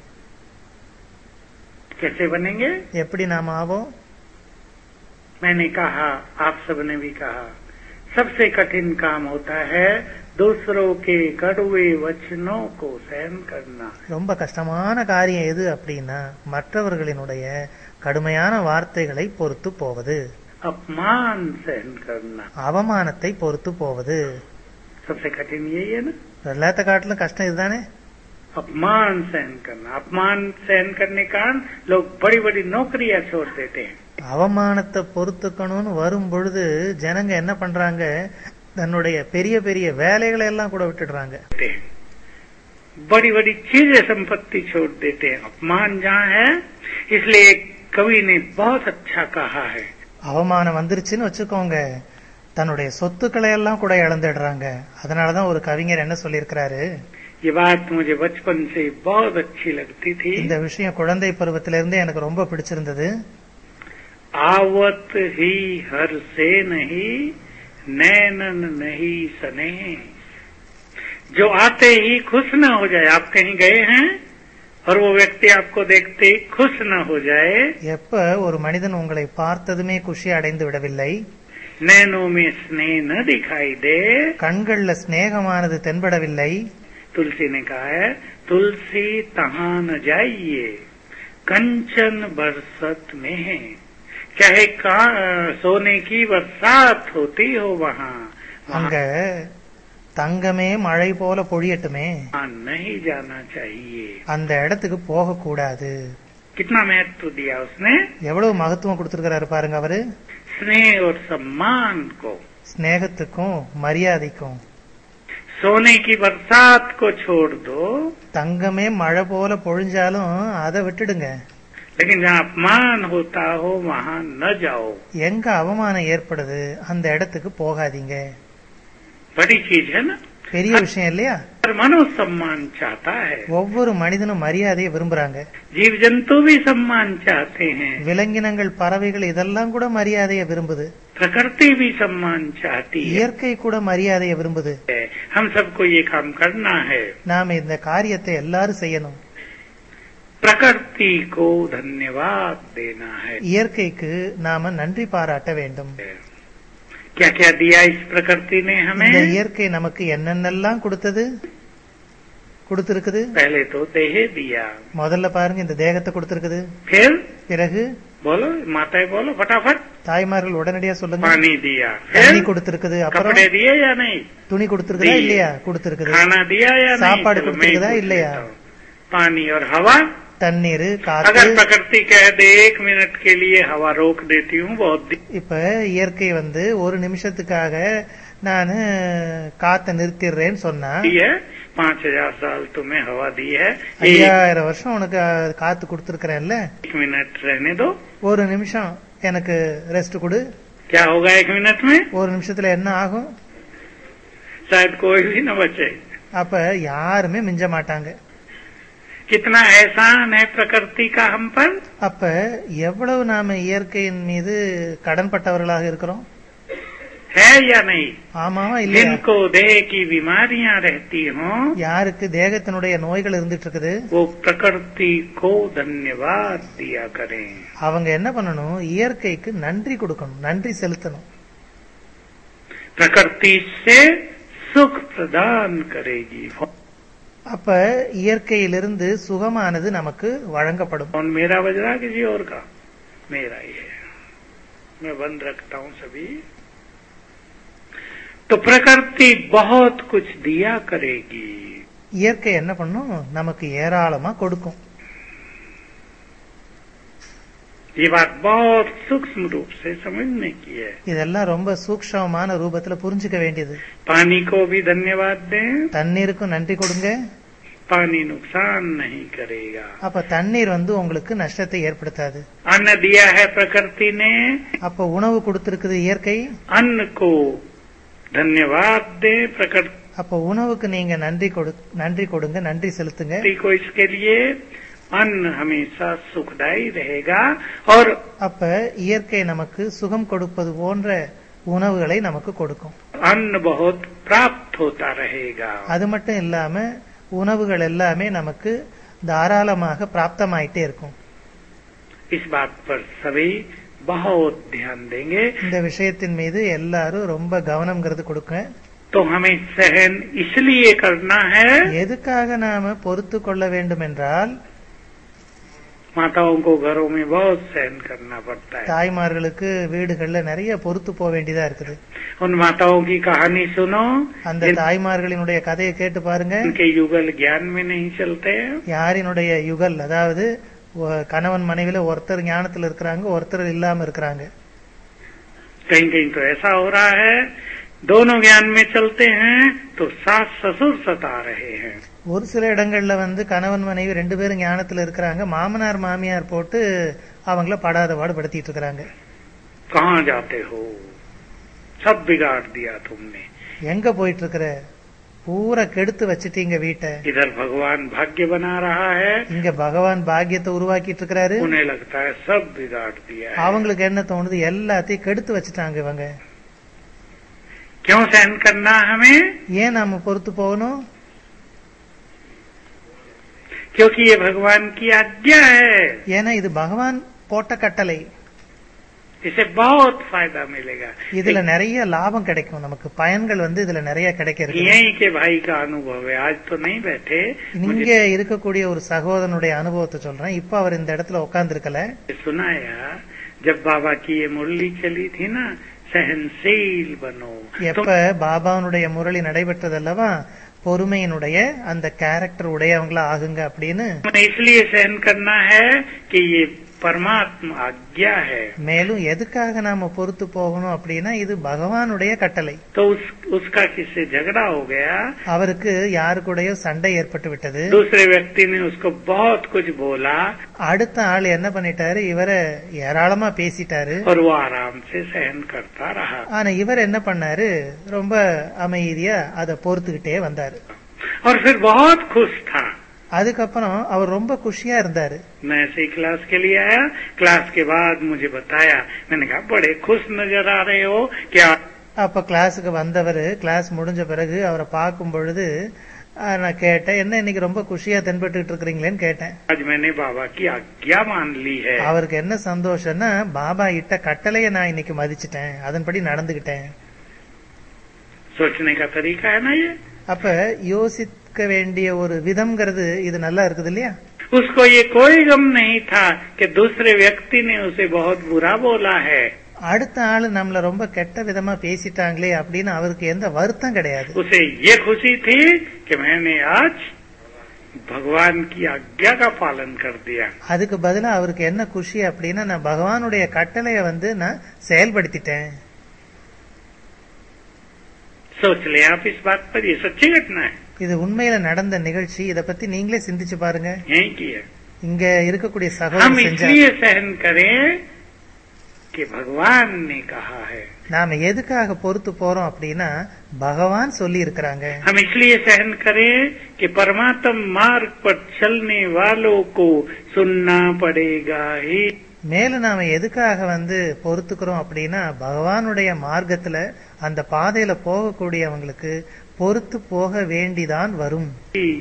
कैसे बनेंगे எப்படி நாம ஆவோம் मैंने कहा आप सबने भी कहा सबसे कठिन काम होता है दूसरों के कड़वे वचनों को सहन करना ரொம்ப கஷ்டமான காரியம் எது அப்படின்னா மற்றவர்களினுடைய கடுமையான வார்த்தைகளை பொறுத்து போவது अपमान सहन करना அவமானத்தை பொறுத்து போவது सबसे कठिन यही है ना எல்லாத்த காட்டிலும் கஷ்டம் இதுதானே अपमान सहन करना अपमान सहन करने के कारण लोग बड़ी बड़ी नौकरियां छोड़ देते हैं அவமானத்தை பொறுத்துக்கணும்னு வரும் பொழுது ஜனங்க என்ன பண்றாங்க தன்னுடைய பெரிய பெரிய வேலைகளை எல்லாம் கூட விட்டுடுறாங்க देते हैं बड़ी बड़ी चीजें संपत्ति छोड़ देते हैं अपमान जहाँ है इसलिए एक कवि ने बहुत अच्छा कहा है அவமானம் வந்துருச்சுன்னு வச்சுக்கோங்க தன்னுடைய சொத்துக்களை எல்லாம் கூட இழந்துடுறாங்க அதனாலதான் ஒரு கவிஞர் என்ன சொல்லியிருக்கிறாரு ये बात मुझे बचपन से बहुत अच्छी लगती थी இந்த விஷயம் குழந்தை பருவத்திலிருந்தே எனக்கு ரொம்ப பிடிச்சிருந்தது आवत ही हर से नहीं नैनन नहीं सने जो आते ही खुश न हो जाए आप कहीं गए हैं और वो व्यक्ति आपको देखते ही खुश न हो जाए எப்ப ஒரு மனிதன் உங்களை பார்த்ததுமே குஷி அடைந்து விடவில்லை नैनों में स्नेह न दिखाई दे கண்கள்ல சிநேகமானது தென்படவில்லை तुलसी ने कहा है तुलसी तहाँ न जाइए कंचन बरसत में है चाहे का सोने की बरसात होती हो वहाँ அங்க தங்கமே மழை போல பொழியட்டுமே वहाँ नहीं जाना चाहिए அந்த இடத்துக்கு போக கூடாது कितना महत्व दिया उसने எவ்வளவு மகத்துவம் கொடுத்திருக்கிறாரு பாருங்க அவரு स्नेह और सम्मान को ஸ்நேகத்துக்கும் மரியாதைக்கும் सोने की बरसात को छोड़ दो தங்கமே மழை போல பொழிஞ்சாலும் அதை விட்டுடுங்க लेकिन जहाँ अपमान होता हो वहाँ न जाओ எங்க அவமானம் ஏற்படுது அந்த இடத்துக்கு போகாதீங்க बड़ी चीज है ना பெரிய விஷயம் இல்லையா हर मनो सम्मान चाहता है ஒவ்வொரு மனிதனும் மரியாதையை விரும்புறாங்க जीव जंतु भी सम्मान चाहते हैं விலங்கினங்கள் பறவைகள் இதெல்லாம் கூட மரியாதையை விரும்புது प्रकृति भी सम्मान चाहती है இயற்கை கூட மரியாதையை விரும்புது हम सबको ये काम करना है நாம இந்த காரியத்தை எல்லாரும் செய்யணும் प्रकृति को धन्यवाद देना है இயற்கைக்கு நாம நன்றி பாராட்ட வேண்டும் क्या क्या दिया इस प्रकृति ने இந்த हमें இயற்கை நமக்கு என்னென்னலாம் கொடுத்தது கொடுத்திருக்குது पहले तो देह दिया முதல்ல பாருங்க இந்த தேகத்தை கொடுத்திருக்குது फिर பிறகு बोलो माताएं बोलो फटाफट தாய்மார்கள் உடனடியா சொல்லுங்க पानी दिया தண்ணி फिर கொடுத்திருக்குது அப்புறம் कपड़े दिए या नहीं துணி கொடுத்திருக்குதா दी। இல்லையா கொடுத்திருக்குது खाना दिया या नहीं சாப்பாடு चलो, मैं ही கொடுத்திருக்குதா पूछ இல்லையா? लेता हूँ। पानी और हवा தண்ணீர் अगर காத்து प्रकृति कह दे एक मिनट के लिए हवा रोक देती हूँ बहुत दिन இப்ப இயற்கை வந்து ஒரு நிமிஷத்துக்காக நான் காத்த நிறுத்திடுறேன்னு சொன்னா दी है पाँच हजार साल तुम्हें हवा दी है एक ஐயாயிரம் வருஷம் உனக்கு காத்து கொடுத்திருக்கிறேன்ல मिनट रहने दो ஒரு நிமிஷம் எனக்கு ரெஸ்ட் கொடு क्या होगा एक मिनट में ஒரு நிமிஷத்துல என்ன ஆகும் शायद कोई भी न बचे அப்ப யாருமே மிஞ்ச மாட்டாங்க कितना एहसान है प्रकृति का हम पर அப்ப எவ்வளவு நாம இயற்கையின் மீது கடன்பட்டவர்களாக இருக்கிறோம் है या नहीं ஆமாவா இல்லையா जिनको देह की बीमारियां रहती हों யாருக்கு தேகத்தினுடைய நோய்கள் இருந்துட்டு இருக்குது वो प्रकृति को धन्यवाद दिया करें அவங்க என்ன பண்ணணும் இயற்கைக்கு நன்றி கொடுக்கணும் நன்றி செலுத்தணும் प्रकृति से सुख प्रदान करेगी அப்ப இயற்கையிலிருந்து சுகமானது நமக்கு வழங்கப்படும் फोन मेरा बज रहा किसी और का मेरा ही है मैं बंद रखता हूँ सभी तो प्रकृति बहुत कुछ दिया करेगी இயற்கை என்ன பண்ணும் நமக்கு ஏராளமா கொடுக்கும் ये बात बहुत सूक्ष्म रूप से समझने की है இதெல்லாம் ரொம்ப சூக்ஷமமான ரூபத்துல புரிஞ்சுக்க வேண்டியது पानी को भी धन्यवाद दें தண்ணீருக்கும் நன்றி கொடுங்க पानी नुकसान नहीं करेगा அப்ப தண்ணீர் வந்து உங்களுக்கு நஷ்டத்தை ஏற்படுத்தாது अन्न दिया है प्रकृति ने அப்ப உணவு கொடுத்திருக்குது இயற்கை अन्न को धन्यवाद दें प्रकृति அப்ப உணவுக்கு நீங்க நன்றி கொடு நன்றி கொடுங்க நன்றி செலுத்துங்க को इसके लिए अन्न हमेशा सुखदायी रहेगा और அப்ப இயற்கை நமக்கு சுகம் கொடுப்பது போன்ற உணவுகளை நமக்கு கொடுக்கும் अन्न बहुत प्राप्त होता रहेगा அது மட்டும் இல்லாம உணவுகள் எல்லாமே நமக்கு தாராளமாக பிராப்தமாயிட்டே இருக்கும் इस बात पर सभी बहुत ध्यान देंगे இந்த விஷயத்தின் மீது எல்லாரும் ரொம்ப கவனம்ங்கிறது கொடுக்க तो हमें सहन इसलिए करना है எதுக்காக நாம பொறுத்து கொள்ள வேண்டும் என்றால் माताओं को घरों में बहुत सहन करना पड़ता है தாய்மார்களுக்கு வீடுகள்ல நிறைய பொறுத்து போக வேண்டியதா இருக்குது उन माताओं की कहानी सुनो அந்த தாய்மார்களினுடைய கதையை கேட்டு பாருங்க उनके युगल ज्ञान में नहीं चलते हैं யாரினுடைய யுகல் அதாவது ஒ- கணவன் மனைவில ஒருத்தர் ஞானத்துல இருக்கிறாங்க ஒருத்தர் இல்லாம இருக்கிறாங்க कहीं कहीं तो ऐसा हो रहा है दोनों ज्ञान में चलते हैं तो सास ससुर सता रहे हैं ஒரு சில இடங்கள்ல வந்து கணவன் மனைவி ரெண்டு பேரும் ஞானத்துல இருக்கிறாங்க மாமனார் மாமியார் போட்டு அவங்கள படாத பாடுபடுத்திட்டு இருக்கிறாங்க कहाँ जाते हो सब बिगाड़ दिया तुमने எங்க போயிட்டு இருக்கிற பூரா கெடுத்து வச்சிட்டீங்க வீட்டை इधर भगवान भाग्य बना रहा है இங்க பகவான் பாக்கியத்தை உருவாக்கிட்டு இருக்கிறாரு उन्हें लगता है सब बिगाड़ दिया है அவங்களுக்கு என்ன தோணுது எல்லாத்தையும் கெடுத்து வச்சுட்டாங்க இவங்க क्यों सहन करना हमें ஏன் நாம பொறுத்து போகணும் क्योंकि ये भगवान की आज्ञा है ஏன்னா இது பகவான் போட்ட கட்டளை इसे बहुत फायदा मिलेगा இதுல நிறைய லாபம் கிடைக்கும் நமக்கு பயன்கள் வந்து இதுல நிறைய கிடைக்கிறது यही के भाई का अनुभव है आज तो नहीं बैठे இங்க இருக்கக்கூடிய ஒரு சகோதரனுடைய அனுபவத்தை சொல்றேன் இப்ப அவர் இந்த இடத்துல உட்கார்ந்து இருக்கல मुझे सुनाया जब बाबा की ये मुरली चली थी ना सहनशील बनो எப்ப பாபாவுடைய முரளி நடைபெற்றது அல்லவா பொறுமையினுடைய அந்த கேரக்டர் உடையவங்களா ஆகுங்க அப்படின்னு हमें इसलिए सहन करना है कि ये परमात्मा आज्ञा है மேலும் எதுக்காக நாம பொறுத்து போகணும் அப்படின்னா இது பகவானுடைய கட்டளை तो उस, उसका किससे झगड़ा हो गया அவருக்கு யாரு கூடயோ சண்டை ஏற்பட்டு விட்டது दूसरे व्यक्ति ने उसको बहुत कुछ बोला அடுத்த ஆள் என்ன பண்ணிட்டாரு இவரை ஏராளமா பேசிட்டாரு और वो आराम से सहन करता रहा ஆனா இவர் என்ன பண்ணாரு ரொம்ப அமைதியா அதை பொறுத்துக்கிட்டே வந்தாரு और फिर बहुत खुश था அதுக்கப்புறம் அவர் ரொம்ப குஷியா இருந்தாரு मैं ऐसे ही क्लास के लिए आया क्लास के बाद मुझे बताया मैंने कहा बड़े खुश नजर आ रहे हो क्या அப்ப கிளாஸுக்கு வந்தவர் கிளாஸ் முடிஞ்ச பிறகு அவரை பார்க்கும் பொழுது ஆ, நான் கேட்டேன் என்ன இன்னைக்கு ரொம்ப குஷியா தென்பட்டுட்டு இருக்கிறீங்களேன்னு கேட்டேன் आज मैंने बाबा की आज्ञा मान ली है அவருக்கு என்ன சந்தோஷம்னா பாபா இட்ட கட்டளைய நான் இன்னைக்கு மதிச்சிட்டேன் அதன்படி நடந்துகிட்டேன் सोचने का तरीका है ना ये அப்ப யோசிக்க வேண்டிய ஒரு விதம்ங்கிறது இது நல்லா இருக்குது இல்லையா उसको ये कोई गम नहीं था कि दूसरे व्यक्ति ने उसे बहुत बुरा बोला है அடுத்த ஆளு நம்மள ரொம்ப கெட்ட விதமா பேசிட்டாங்களே அப்படின்னு அவருக்கு எந்த வருத்தம் கிடையாது उसे ये खुशी थी कि मैंने आज भगवान की आज्ञा का पालन कर दिया அதுக்கு பதிலா அவருக்கு என்ன குஷி அப்படின்னா நான் பகவானுடைய கட்டளைய வந்து நான் செயல்படுத்திட்டேன் सोच ले आप इस बात पर ये सच्ची घटना है இது உண்மையில நடந்த நிகழ்ச்சி இத பத்தி நீங்களே சிந்திச்சு பாருங்க यही की है இங்க இருக்கக்கூடிய हम சகோதரர் செஞ்சார் इसलिए सहन करें कि भगवान ने कहा है நாம எதுக்காக பொறுத்து போறோம் அப்படின்னா பகவான் சொல்லி இருக்கிறாங்க हम इसलिए सहन करें कि परमात्म मार्ग पर चलने वालों को सुनना पड़ेगा ही மேலும் நாம எதுக்காக வந்து பொறுத்துக்கிறோம் அப்படின்னா பகவானுடைய மார்க்கத்துல அந்த பாதையில போகக்கூடியவங்களுக்கு பொறுத்து போக வேண்டிதான் வரும்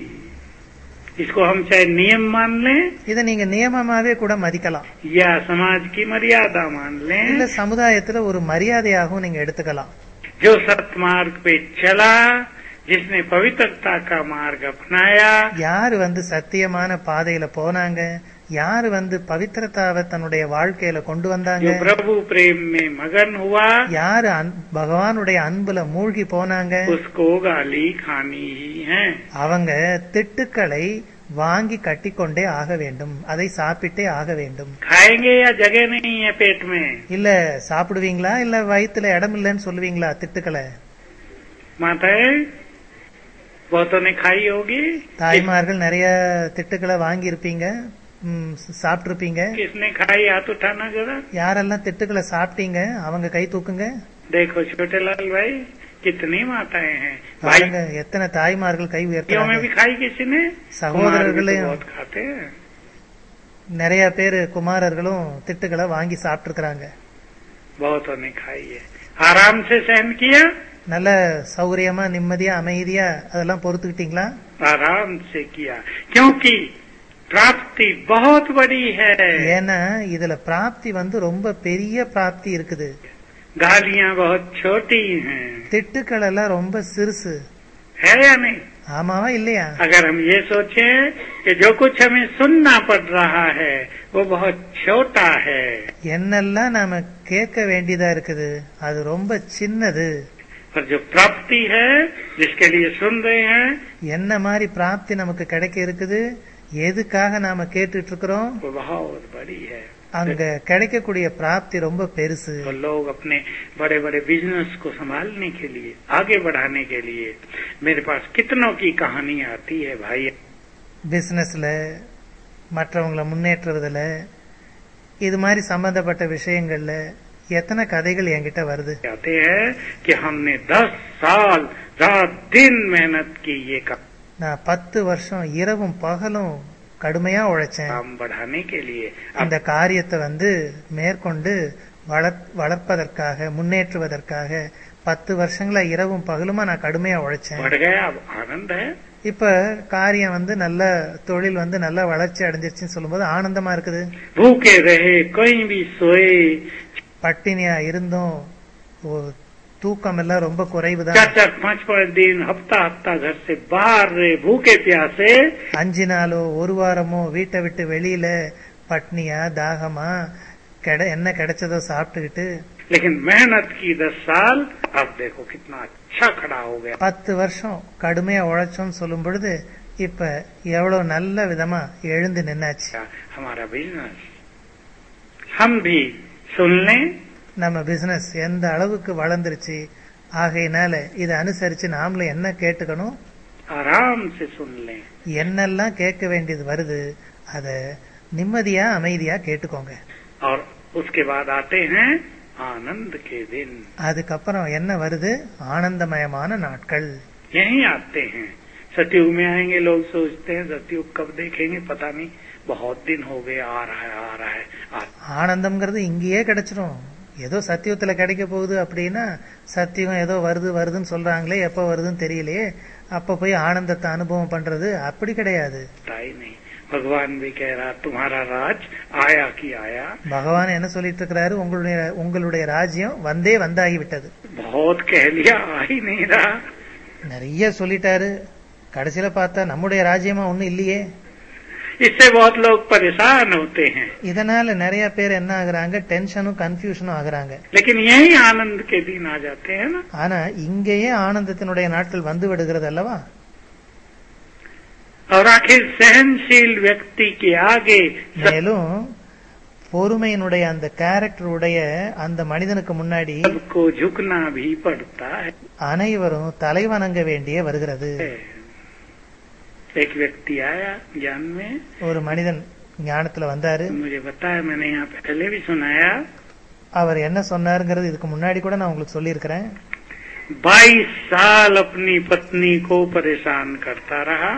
इसको हम चाहे नियम मान लें இத நீங்க நியமமாவே கூட மதிக்கலாம் या समाज की मर्यादा मान இல்ல लें சமுதாயத்துல ஒரு மரியாதையாகவும் நீங்க எடுத்துக்கலாம் जो सत्मार्ग पे चला जिसने पवित्रता का मार्ग अपनाया யாரு வந்து சத்தியமான பாதையில போனாங்க யாரு வந்து பவித்திரதாவை தன்னுடைய வாழ்க்கையில கொண்டு வந்தாங்க जो प्रभु प्रेम में मगन हुआ யாரு அன்- பகவானுடைய அன்புல மூழ்கி போனாங்க उसको गाली खानी ही है அவங்க திட்டுக்களை வாங்கி கட்டிக்கொண்டே ஆக வேண்டும் அதை சாப்பிட்டே ஆக வேண்டும் खाएंगे या जगह नहीं है पेट में இல்ல சாப்பிடுவீங்களா இல்ல வயித்துல இடம் இல்லைன்னு சொல்லுவீங்களா திட்டுக்களை माताएं बहुतों ने खाई होगी தாய்மார்கள் நிறைய திட்டுக்களை வாங்கி இருப்பீங்க சாப்பிட்டு இருப்பீங்க किसने खाई हाथ उठाना जरा யாரெல்லாம் திட்டுக்களை சாப்பிட்டீங்க அவங்க கை தூக்குங்க देखो छोटे लाल भाई कितनी माताएं हैं भाई பாருங்க எத்தனை தாய்மார்கள் கை भाइयों में உயர்த்துறாங்க भी खाई किसी ने சகோதரர்களே- कुमार भी तो बहुत खाते हैं நிறைய பேர் குமாரர்களும் திட்டுக்களை வாங்கி சாப்பிட்டு இருக்கிறாங்க बहुतों ने खाई है आराम से सहन किया நல்ல சௌகரியமா நிம்மதியா அமைதியா அதெல்லாம் பொறுத்துக்கிட்டீங்களா आराम से किया क्योंकि प्राप्ति बहुत बड़ी है ஏன்னா இதுல பிராப்தி வந்து ரொம்ப பெரிய பிராப்தி இருக்குது गालियां बहुत छोटी हैं திட்டுக்கள் எல்லாம் ரொம்ப சிறுசு है या नहीं ஆமாவா இல்லையா अगर हम ये सोचें कि जो कुछ हमें सुनना पड़ रहा है वो बहुत छोटा है என்னெல்லாம் நாம கேட்க வேண்டியதா இருக்குது அது ரொம்ப சின்னது और जो प्राप्ति है जिसके लिए सुन रहे हैं என்ன மாதிரி பிராப்தி நமக்கு கிடைக்க இருக்குது எதுக்காக நாம கேட்டுட்டு இருக்கிறோம் वो बहुत बड़ी है அங்க கிடைக்கக்கூடிய பிராப்தி ரொம்ப பெருசு तो लोग अपने बड़े बड़े बिजनेस को संभालने के लिए आगे बढ़ाने के लिए मेरे पास कितनों की कहानी आती है भाई பிசினஸ்ல மற்றவங்களை முன்னேற்றுவதில் இது மாதிரி சம்பந்தப்பட்ட விஷயங்கள்ல எத்தனை கதைகள் என்கிட்ட வருது कहते हैं कि हमने दस साल रात दिन मेहनत की ये நான் பத்து வருஷம் இரவும் பகலும் கடுமையா உழைச்சேன் काम बढ़ाने के लिए இந்த अब காரியத்தை வந்து மேற்கொண்டு வளர் வளர்ப்பதற்காக முன்னேற்றுவதற்காக பத்து வருஷங்களா இரவும் பகலுமா நான் கடுமையா உழைச்சேன் बढ़ गया अब आनंद है இப்ப காரியம் வந்து நல்ல தொழில் வந்து நல்ல வளர்ச்சி அடைஞ்சிருச்சுன்னு சொல்லும்போது ஆனந்தமா இருக்குது भूखे रहे कहीं भी सोए பட்டினியா இருந்தும் ஒ- தூக்கம் எல்லாம் ரொம்ப குறைவுதான் चार चार पांच पांच दिन हफ्ता हफ्ता घर से बाहर रहे भूखे प्यासे அஞ்சு நாளோ ஒரு வாரமோ வீட்டை விட்டு வெளியில பட்னியா தாகமா கிடை என்ன கிடைச்சதோ சாப்பிட்டுக்கிட்டு लेकिन मेहनत की दस साल अब देखो कितना अच्छा खड़ा हो गया பத்து வருஷம் கடுமையா உழைச்சோம்னு சொல்லும் பொழுது இப்ப எவ்வளவு நல்ல விதமா எழுந்து நின்னாச்சு हमारा बिजनेस हम भी सुन लें நம்ம பிசினஸ் எந்த அளவுக்கு வளர்ந்துருச்சு ஆகையினால இதை அனுசரிச்சு நாமளும் என்ன கேட்டுக்கணும் आराम से सुन लें என்னெல்லாம் கேட்க வேண்டியது வருது அத நிம்மதியா அமைதியா கேட்டுக்கோங்க और उसके बाद आते हैं आनंद के दिन அதுக்கப்புறம் என்ன வருது ஆனந்தமயமான நாட்கள் यहीं आते हैं सतयुग में आएंगे लोग सोचते हैं सतयुग कब देखेंगे पता नहीं बहुत दिन हो गए आ रहा है आ रहा है आ ஆனந்தம்ங்கிறது இங்கேயே கிடைச்சிரும் ஏதோ சத்தியத்துல கிடைக்க போகுது அப்படின்னா சத்தியம் ஏதோ வருது வருதுன்னு சொல்றாங்களே எப்ப வருதுன்னு தெரியலையே அப்ப போய் ஆனந்தத்தை அனுபவம் பண்றது அப்படி கிடையாது पता ही नहीं भगवान भी कह रहा तुम्हारा राज आया कि आया பகவான் என்ன சொல்லிட்டு இருக்கிறாரு உங்களுடைய உங்களுடைய ராஜ்யம் வந்தே வந்தாகி விட்டது बहुत कह लिया आ ही नहीं रहा நிறைய சொல்லிட்டாரு கடைசியில பார்த்தா நம்முடைய ராஜ்யமா ஒண்ணும் இல்லையே इससे बहुत लोग परेशान होते हैं இதனால நிறைய பேர் என்ன ஆகுறாங்க டென்ஷனும் கன்ஃபியூஷனும் ஆகுறாங்க लेकिन यही आनंद के दिन आ जाते हैं ना ஆனா இங்கேயே ஆனந்தத்தினுடைய நாட்கள் வந்து விடுகிறது அல்லவா और आखिर सहनशील व्यक्ति के आगे மேலும் பொறுமையினுடைய அந்த கேரக்டர் உடைய அந்த மனிதனுக்கு முன்னாடி सबको झुकना भी पड़ता है அனைவரும் தலைவணங்க வேண்டிய வருகிறது एक व्यक्ति आया ज्ञान में ஒரு மனிதன் ஞானத்துல வந்தாரு मुझे बताया मैंने यहाँ पहले भी सुनाया அவர் என்ன சொன்னாருங்கிறது இதுக்கு முன்னாடி கூட நான் உங்களுக்கு சொல்லியிருக்கிறேன் बाईस साल अपनी पत्नी को परेशान करता रहा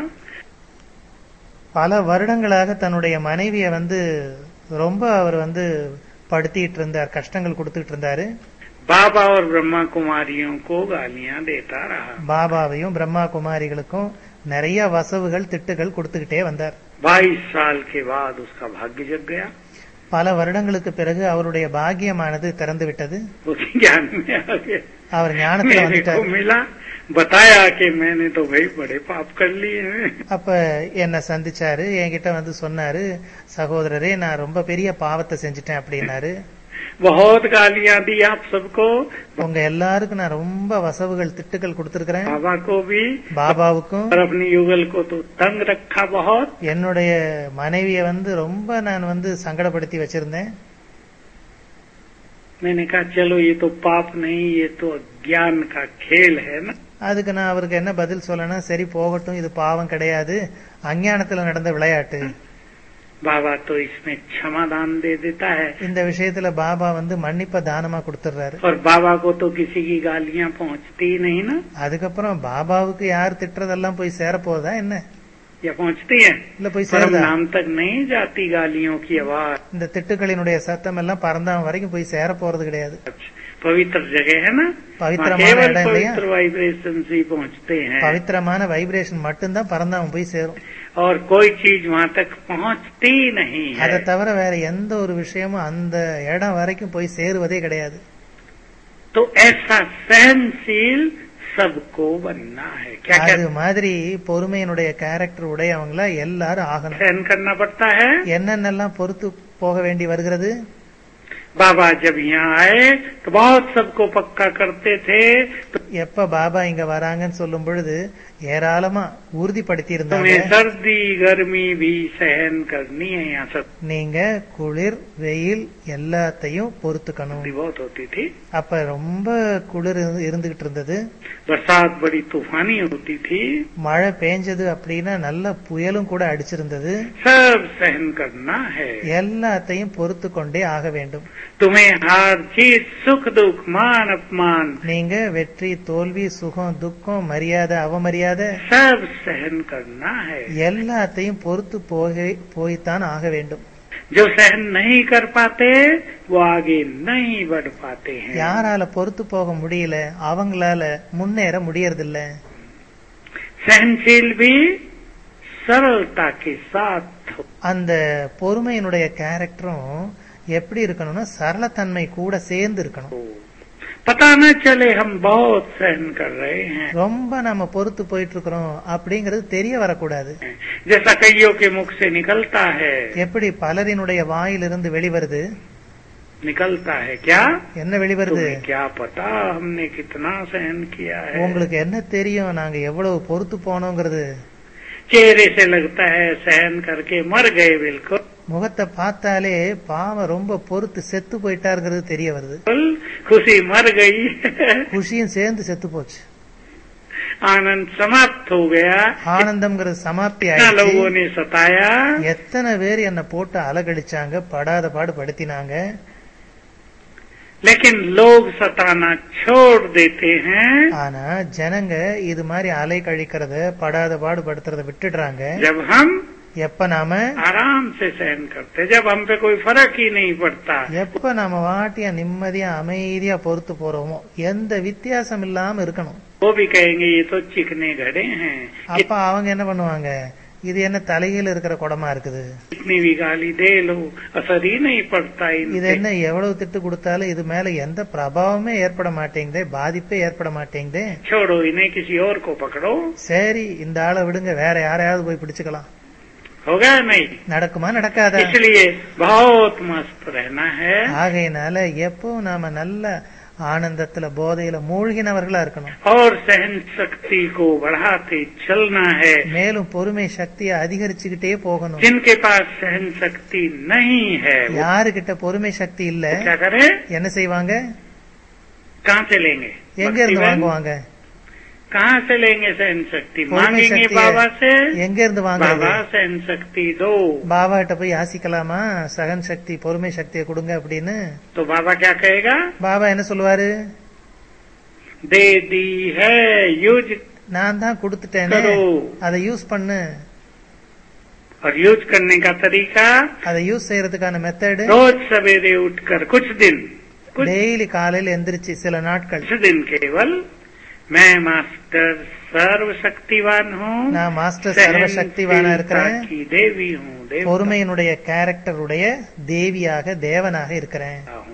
பல வருடங்களாக தன்னுடைய மனைவிய வந்து ரொம்ப அவர் வந்து படுத்திட்டு இருந்தார் கஷ்டங்கள் கொடுத்துட்டு இருந்தாரு बाबा और ब्रह्मा कुमारियों को गालियां देता रहा பாபாவையும் பிரம்மா குமாரிகளுக்கும் நிறைய வசவுகள் திட்டுகள் கொடுத்துக்கிட்டே வந்தார் बाईस साल के बाद उसका भाग्य जग गया பல வருடங்களுக்கு பிறகு அவருடைய பாக்கியமானது திறந்து விட்டது वो ज्ञान में आ गया அவர் ஞானத்துல मेरे को வந்துட்டார் मिला बताया कि मैंने तो भाई बड़े पाप कर लिए हैं அப்ப என்ன சந்திச்சாரு என்கிட்ட வந்து சொன்னாரு சகோதரரே நான் ரொம்ப பெரிய பாவத்தை செஞ்சுட்டேன் அப்படின்னாரு बहुत गालियां दी आप सबको உங்க எல்லாருக்கும் நான் ரொம்ப வசவுகள் திட்டுகள் கொடுத்திருக்கிறேன் बाबा को भी பாபாவுக்கும் और अपनी युगल को तो तंग रखा बहुत என்னுடைய மனைவிய வந்து ரொம்ப நான் வந்து சங்கடப்படுத்தி வச்சிருந்தேன் मैंने कहा चलो ये तो पाप नहीं ये तो ज्ञान का खेल है ना அதுக்கு நான் அவருக்கு என்ன பதில் சொல்லணும் சரி போகட்டும் இது பாவம் கிடையாது அஞ்ஞானத்துல நடந்த விளையாட்டு बाबा तो इसमें क्षमा दान दे देता है இந்த விஷயத்துல பாபா வந்து மன்னிப்ப தானமா கொடுத்துடுறாரு और बाबा को तो किसी की गालियां पहुंचती ही नहीं ना அதுக்கப்புறம் பாபாவுக்கு யார் திட்டுறதெல்லாம் போய் சேர போதா என்ன या पहुंचती है இல்ல போய் परम சேருதா नाम तक नहीं जाती गालियों की आवाज இந்த திட்டுக்களினுடைய சத்தம் எல்லாம் பறந்தாம் வரைக்கும் போய் சேர போறது கிடையாது पवित्र जगह है ना वहाँ பவித்திரமான केवल இடம் இல்லையா पवित्र वाइब्रेशन से ही पहुंचते हैं பவித்திரமான வைப்ரேஷன் மட்டும்தான் பறந்தாம போய் சேரும் और कोई चीज वहाँ तक पहुंचती नहीं அதை है தவிர வேற எந்த ஒரு விஷயமும் அந்த இடம் வரைக்கும் போய் சேருவதே கிடையாது तो ऐसा सहनशील सबको बनना है क्या क्या அது மாதிரி பொறுமையினுடைய கேரக்டர் உடையவங்கள எல்லாரும் ஆகணும் सहन करना पड़ता है என்னென்னலாம் பொறுத்து போக வேண்டி வருகிறது बाबा जब यहाँ आए तो बहुत सबको पक्का करते थे तो எப்ப பாபா இங்க வராங்கன்னு சொல்லும் பொழுது ஏராளமா உறுதிப்படுத்தி இருந்தாங்க तुम्हें सर्दी गर्मी भी सहन करनी है यहाँ सब நீங்க குளிர் வெயில் எல்லாத்தையும் பொறுத்துக்கணும் सर्दी बहुत होती थी அப்ப ரொம்ப குளிர் இருந்து- இருந்துகிட்டு இருந்தது बरसात बड़ी तूफानी होती थी மழை பெஞ்சது அப்படின்னா நல்ல புயலும் கூட அடிச்சிருந்தது सब सहन करना है எல்லாத்தையும் பொறுத்து கொண்டே ஆக வேண்டும் तुम्हें हार जीत सुख दुख मान अपमान நீங்க வெற்றி தோல்வி சுகம் துக்கம் மரியாதை அவமரியாதை सब सहन करना है எல்லாத்தையும் பொறுத்து போக போய்த்தான் ஆக வேண்டும் जो सहन नहीं कर पाते वो आगे नहीं बढ़ पाते हैं யாரால பொறுத்து போக முடியல அவங்களால முன்னேற முடியறதில்ல सहनशील भी सरलता के साथ हो அந்த பொறுமையினுடைய கேரக்டரும் எப்படி இருக்கணும்னா சரளத்தன்மை கூட சேர்ந்து இருக்கணும் पता न चले हम बहुत सहन कर रहे हैं ரொம்ப நம்ம பொறுத்து போயிட்டு இருக்கிறோம் அப்படிங்கிறது தெரிய வரக்கூடாது जैसा कईयों के मुख से निकलता है எப்படி பலரினுடைய வாயிலிருந்து வெளிவருது निकलता है क्या என்ன வெளிவருது तुम्हें क्या पता हमने कितना सहन किया है உங்களுக்கு என்ன தெரியும் நாங்க எவ்வளவு பொறுத்து போனோங்கிறது चेहरे से लगता है सहन करके मर गए बिल्कुल முகத்தை பார்த்தாலே பாவம் ரொம்ப பொறுத்து செத்து போயிட்டாருங்கிறது தெரிய வருது खुशी मर गई குஷியும் சேர்ந்து செத்து போச்சு आनंद समाप्त हो गया ஆனந்தம்ங்கிறது சமாப்தி इतना ஆயிடுச்சு लोगों ने सताया எத்தனை பேர் என்ன போட்டு அலகடிச்சாங்க படாத பாடு படுத்தினாங்க लेकिन लोग सताना छोड़ देते हैं ஆனா ஜனங்க இது மாதிரி அலை கழிக்கிறத படாத பாடு படுத்துறத விட்டுடுறாங்க जब हम எப்ப நாம आराम से सहन करते जब हम पे कोई फर्क ही नहीं पड़ता எப்ப நாம வாட்டியா நிம்மதியா அமைதியா பொறுத்து போறோமோ எந்த வித்தியாசம் இல்லாம இருக்கணும் वो भी कहेंगे ये तो चिकने घड़े हैं அப்ப அவங்க என்ன பண்ணுவாங்க இது என்ன தலையில இருக்கிற குடமா இருக்குது कितनी भी गाली दे लो असर ही नहीं पड़ता இது इनसे என்ன எவ்வளவு திட்டு கொடுத்தாலும் இது மேல எந்த பிரபாவமே ஏற்பட மாட்டேங்குதே பாதிப்பே ஏற்பட மாட்டேங்குதே छोड़ो इन्हें किसी और को पकड़ो சரி இந்த ஆளை விடுங்க வேற யாரையாவது போய் பிடிச்சுக்கலாம் होगा नहीं நடக்குமா நடக்காதா इसलिए बहुत मस्त रहना है ஆகையினால எப்பவும் நாம நல்ல ஆனந்தத்துல போதையில மூழ்கினவர்களா இருக்கணும் और सहन शक्ति को बढ़ाते चलना है மேலும் பொறுமை சக்தியை அதிகரிச்சுக்கிட்டே போகணும் जिनके पास सहन शक्ति नहीं है वो யாருகிட்ட பொறுமை சக்தி இல்ல क्या करे என்ன செய்வாங்க कहाँ से लेंगे எங்க भक्ति இருந்து बहन? வாங்குவாங்க कहाँ से लेंगे सहन शक्ति பொறுமை मांगेंगे சக்தியை बाबा से எங்க இருந்து வாங்குறது बाबा सहन शक्ति दो பாபா கிட்ட போய் யாசிக்கலாமா சகன் சக்தி பொறுமை சக்தியை கொடுங்க அப்படின்னு तो बाबा क्या कहेगा பாபா என்ன சொல்லுவாரு दे दी है यूज நான் தான் கொடுத்துட்டேனே करो அதை யூஸ் பண்ணு और यूज करने का तरीका அதை யூஸ் செய்யறதுக்கான மெத்தடு रोज सवेरे उठकर कुछ दिन कुछ டெய்லி காலையில எந்திரிச்சு சில நாட்கள் कुछ दिन केवल मैं मास्टर सर्वशक्तिवान हूँ நான் மாஸ்டர் சர்வ சக்திவானா இருக்கிறேன் सहनशीलता की देवी हूँ देवता பொறுமையினுடைய கேரக்டருடைய தேவியாக தேவனாக இருக்கிறேன் हूँ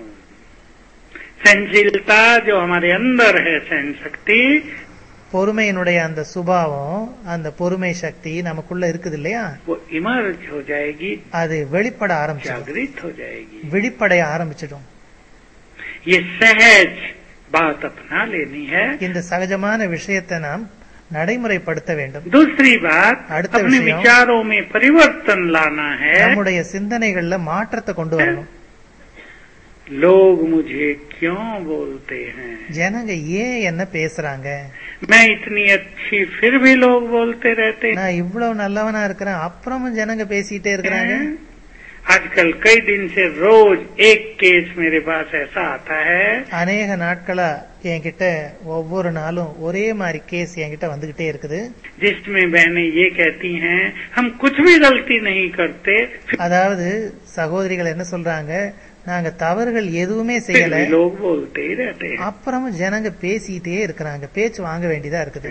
सहनशीलता जो हमारे अंदर है सहन शक्ति பொறுமையினுடைய அந்த சுபாவம் அந்த பொறுமை சக்தி நமக்குள்ள இருக்குது இல்லையா वो इमर्ज हो जाएगी அது வெளிப்பட ஆரம்பிச்சிடும் जागृत हो जाएगी விழிப்படைய ஆரம்பிச்சிடும் ये सहज बात अपना लेनी है இந்த சகஜமான விஷயத்தை நாம் நடைமுறைப்படுத்த வேண்டும் दूसरी बात அடுத்த अपने விஷயம். विचारों में परिवर्तन लाना है நம்முடைய சிந்தனைகள்ல மாற்றத்தை கொண்டு வரணும் लोग मुझे क्यों बोलते हैं ஜனங்க ஏன் என்ன பேசுறாங்க मैं इतनी अच्छी फिर भी लोग बोलते रहते நான் இவ்வளவு நல்லவனா இருக்கிறேன் அப்புறமும் ஜனங்க பேசிட்டே இருக்கிறாங்க हैं आजकल कई दिन से रोज एक केस मेरे पास ऐसा आता है அநேக நாட்களா என்கிட்ட ஒவ்வொரு நாளும் ஒரே மாதிரி கேஸ் என்கிட்ட வந்துகிட்டே இருக்குது जिसमें बहनें ये कहती हैं हम कुछ भी गलती नहीं करते फिर அதாவது சகோதரிகள் என்ன சொல்றாங்க நாங்க தவறுகள் எதுவுமே செய்யல भी लोग बोलते ही रहते हैं அப்புறமும் ஜனங்க பேசிட்டே இருக்கிறாங்க பேச்சு வாங்க வேண்டியதா இருக்குது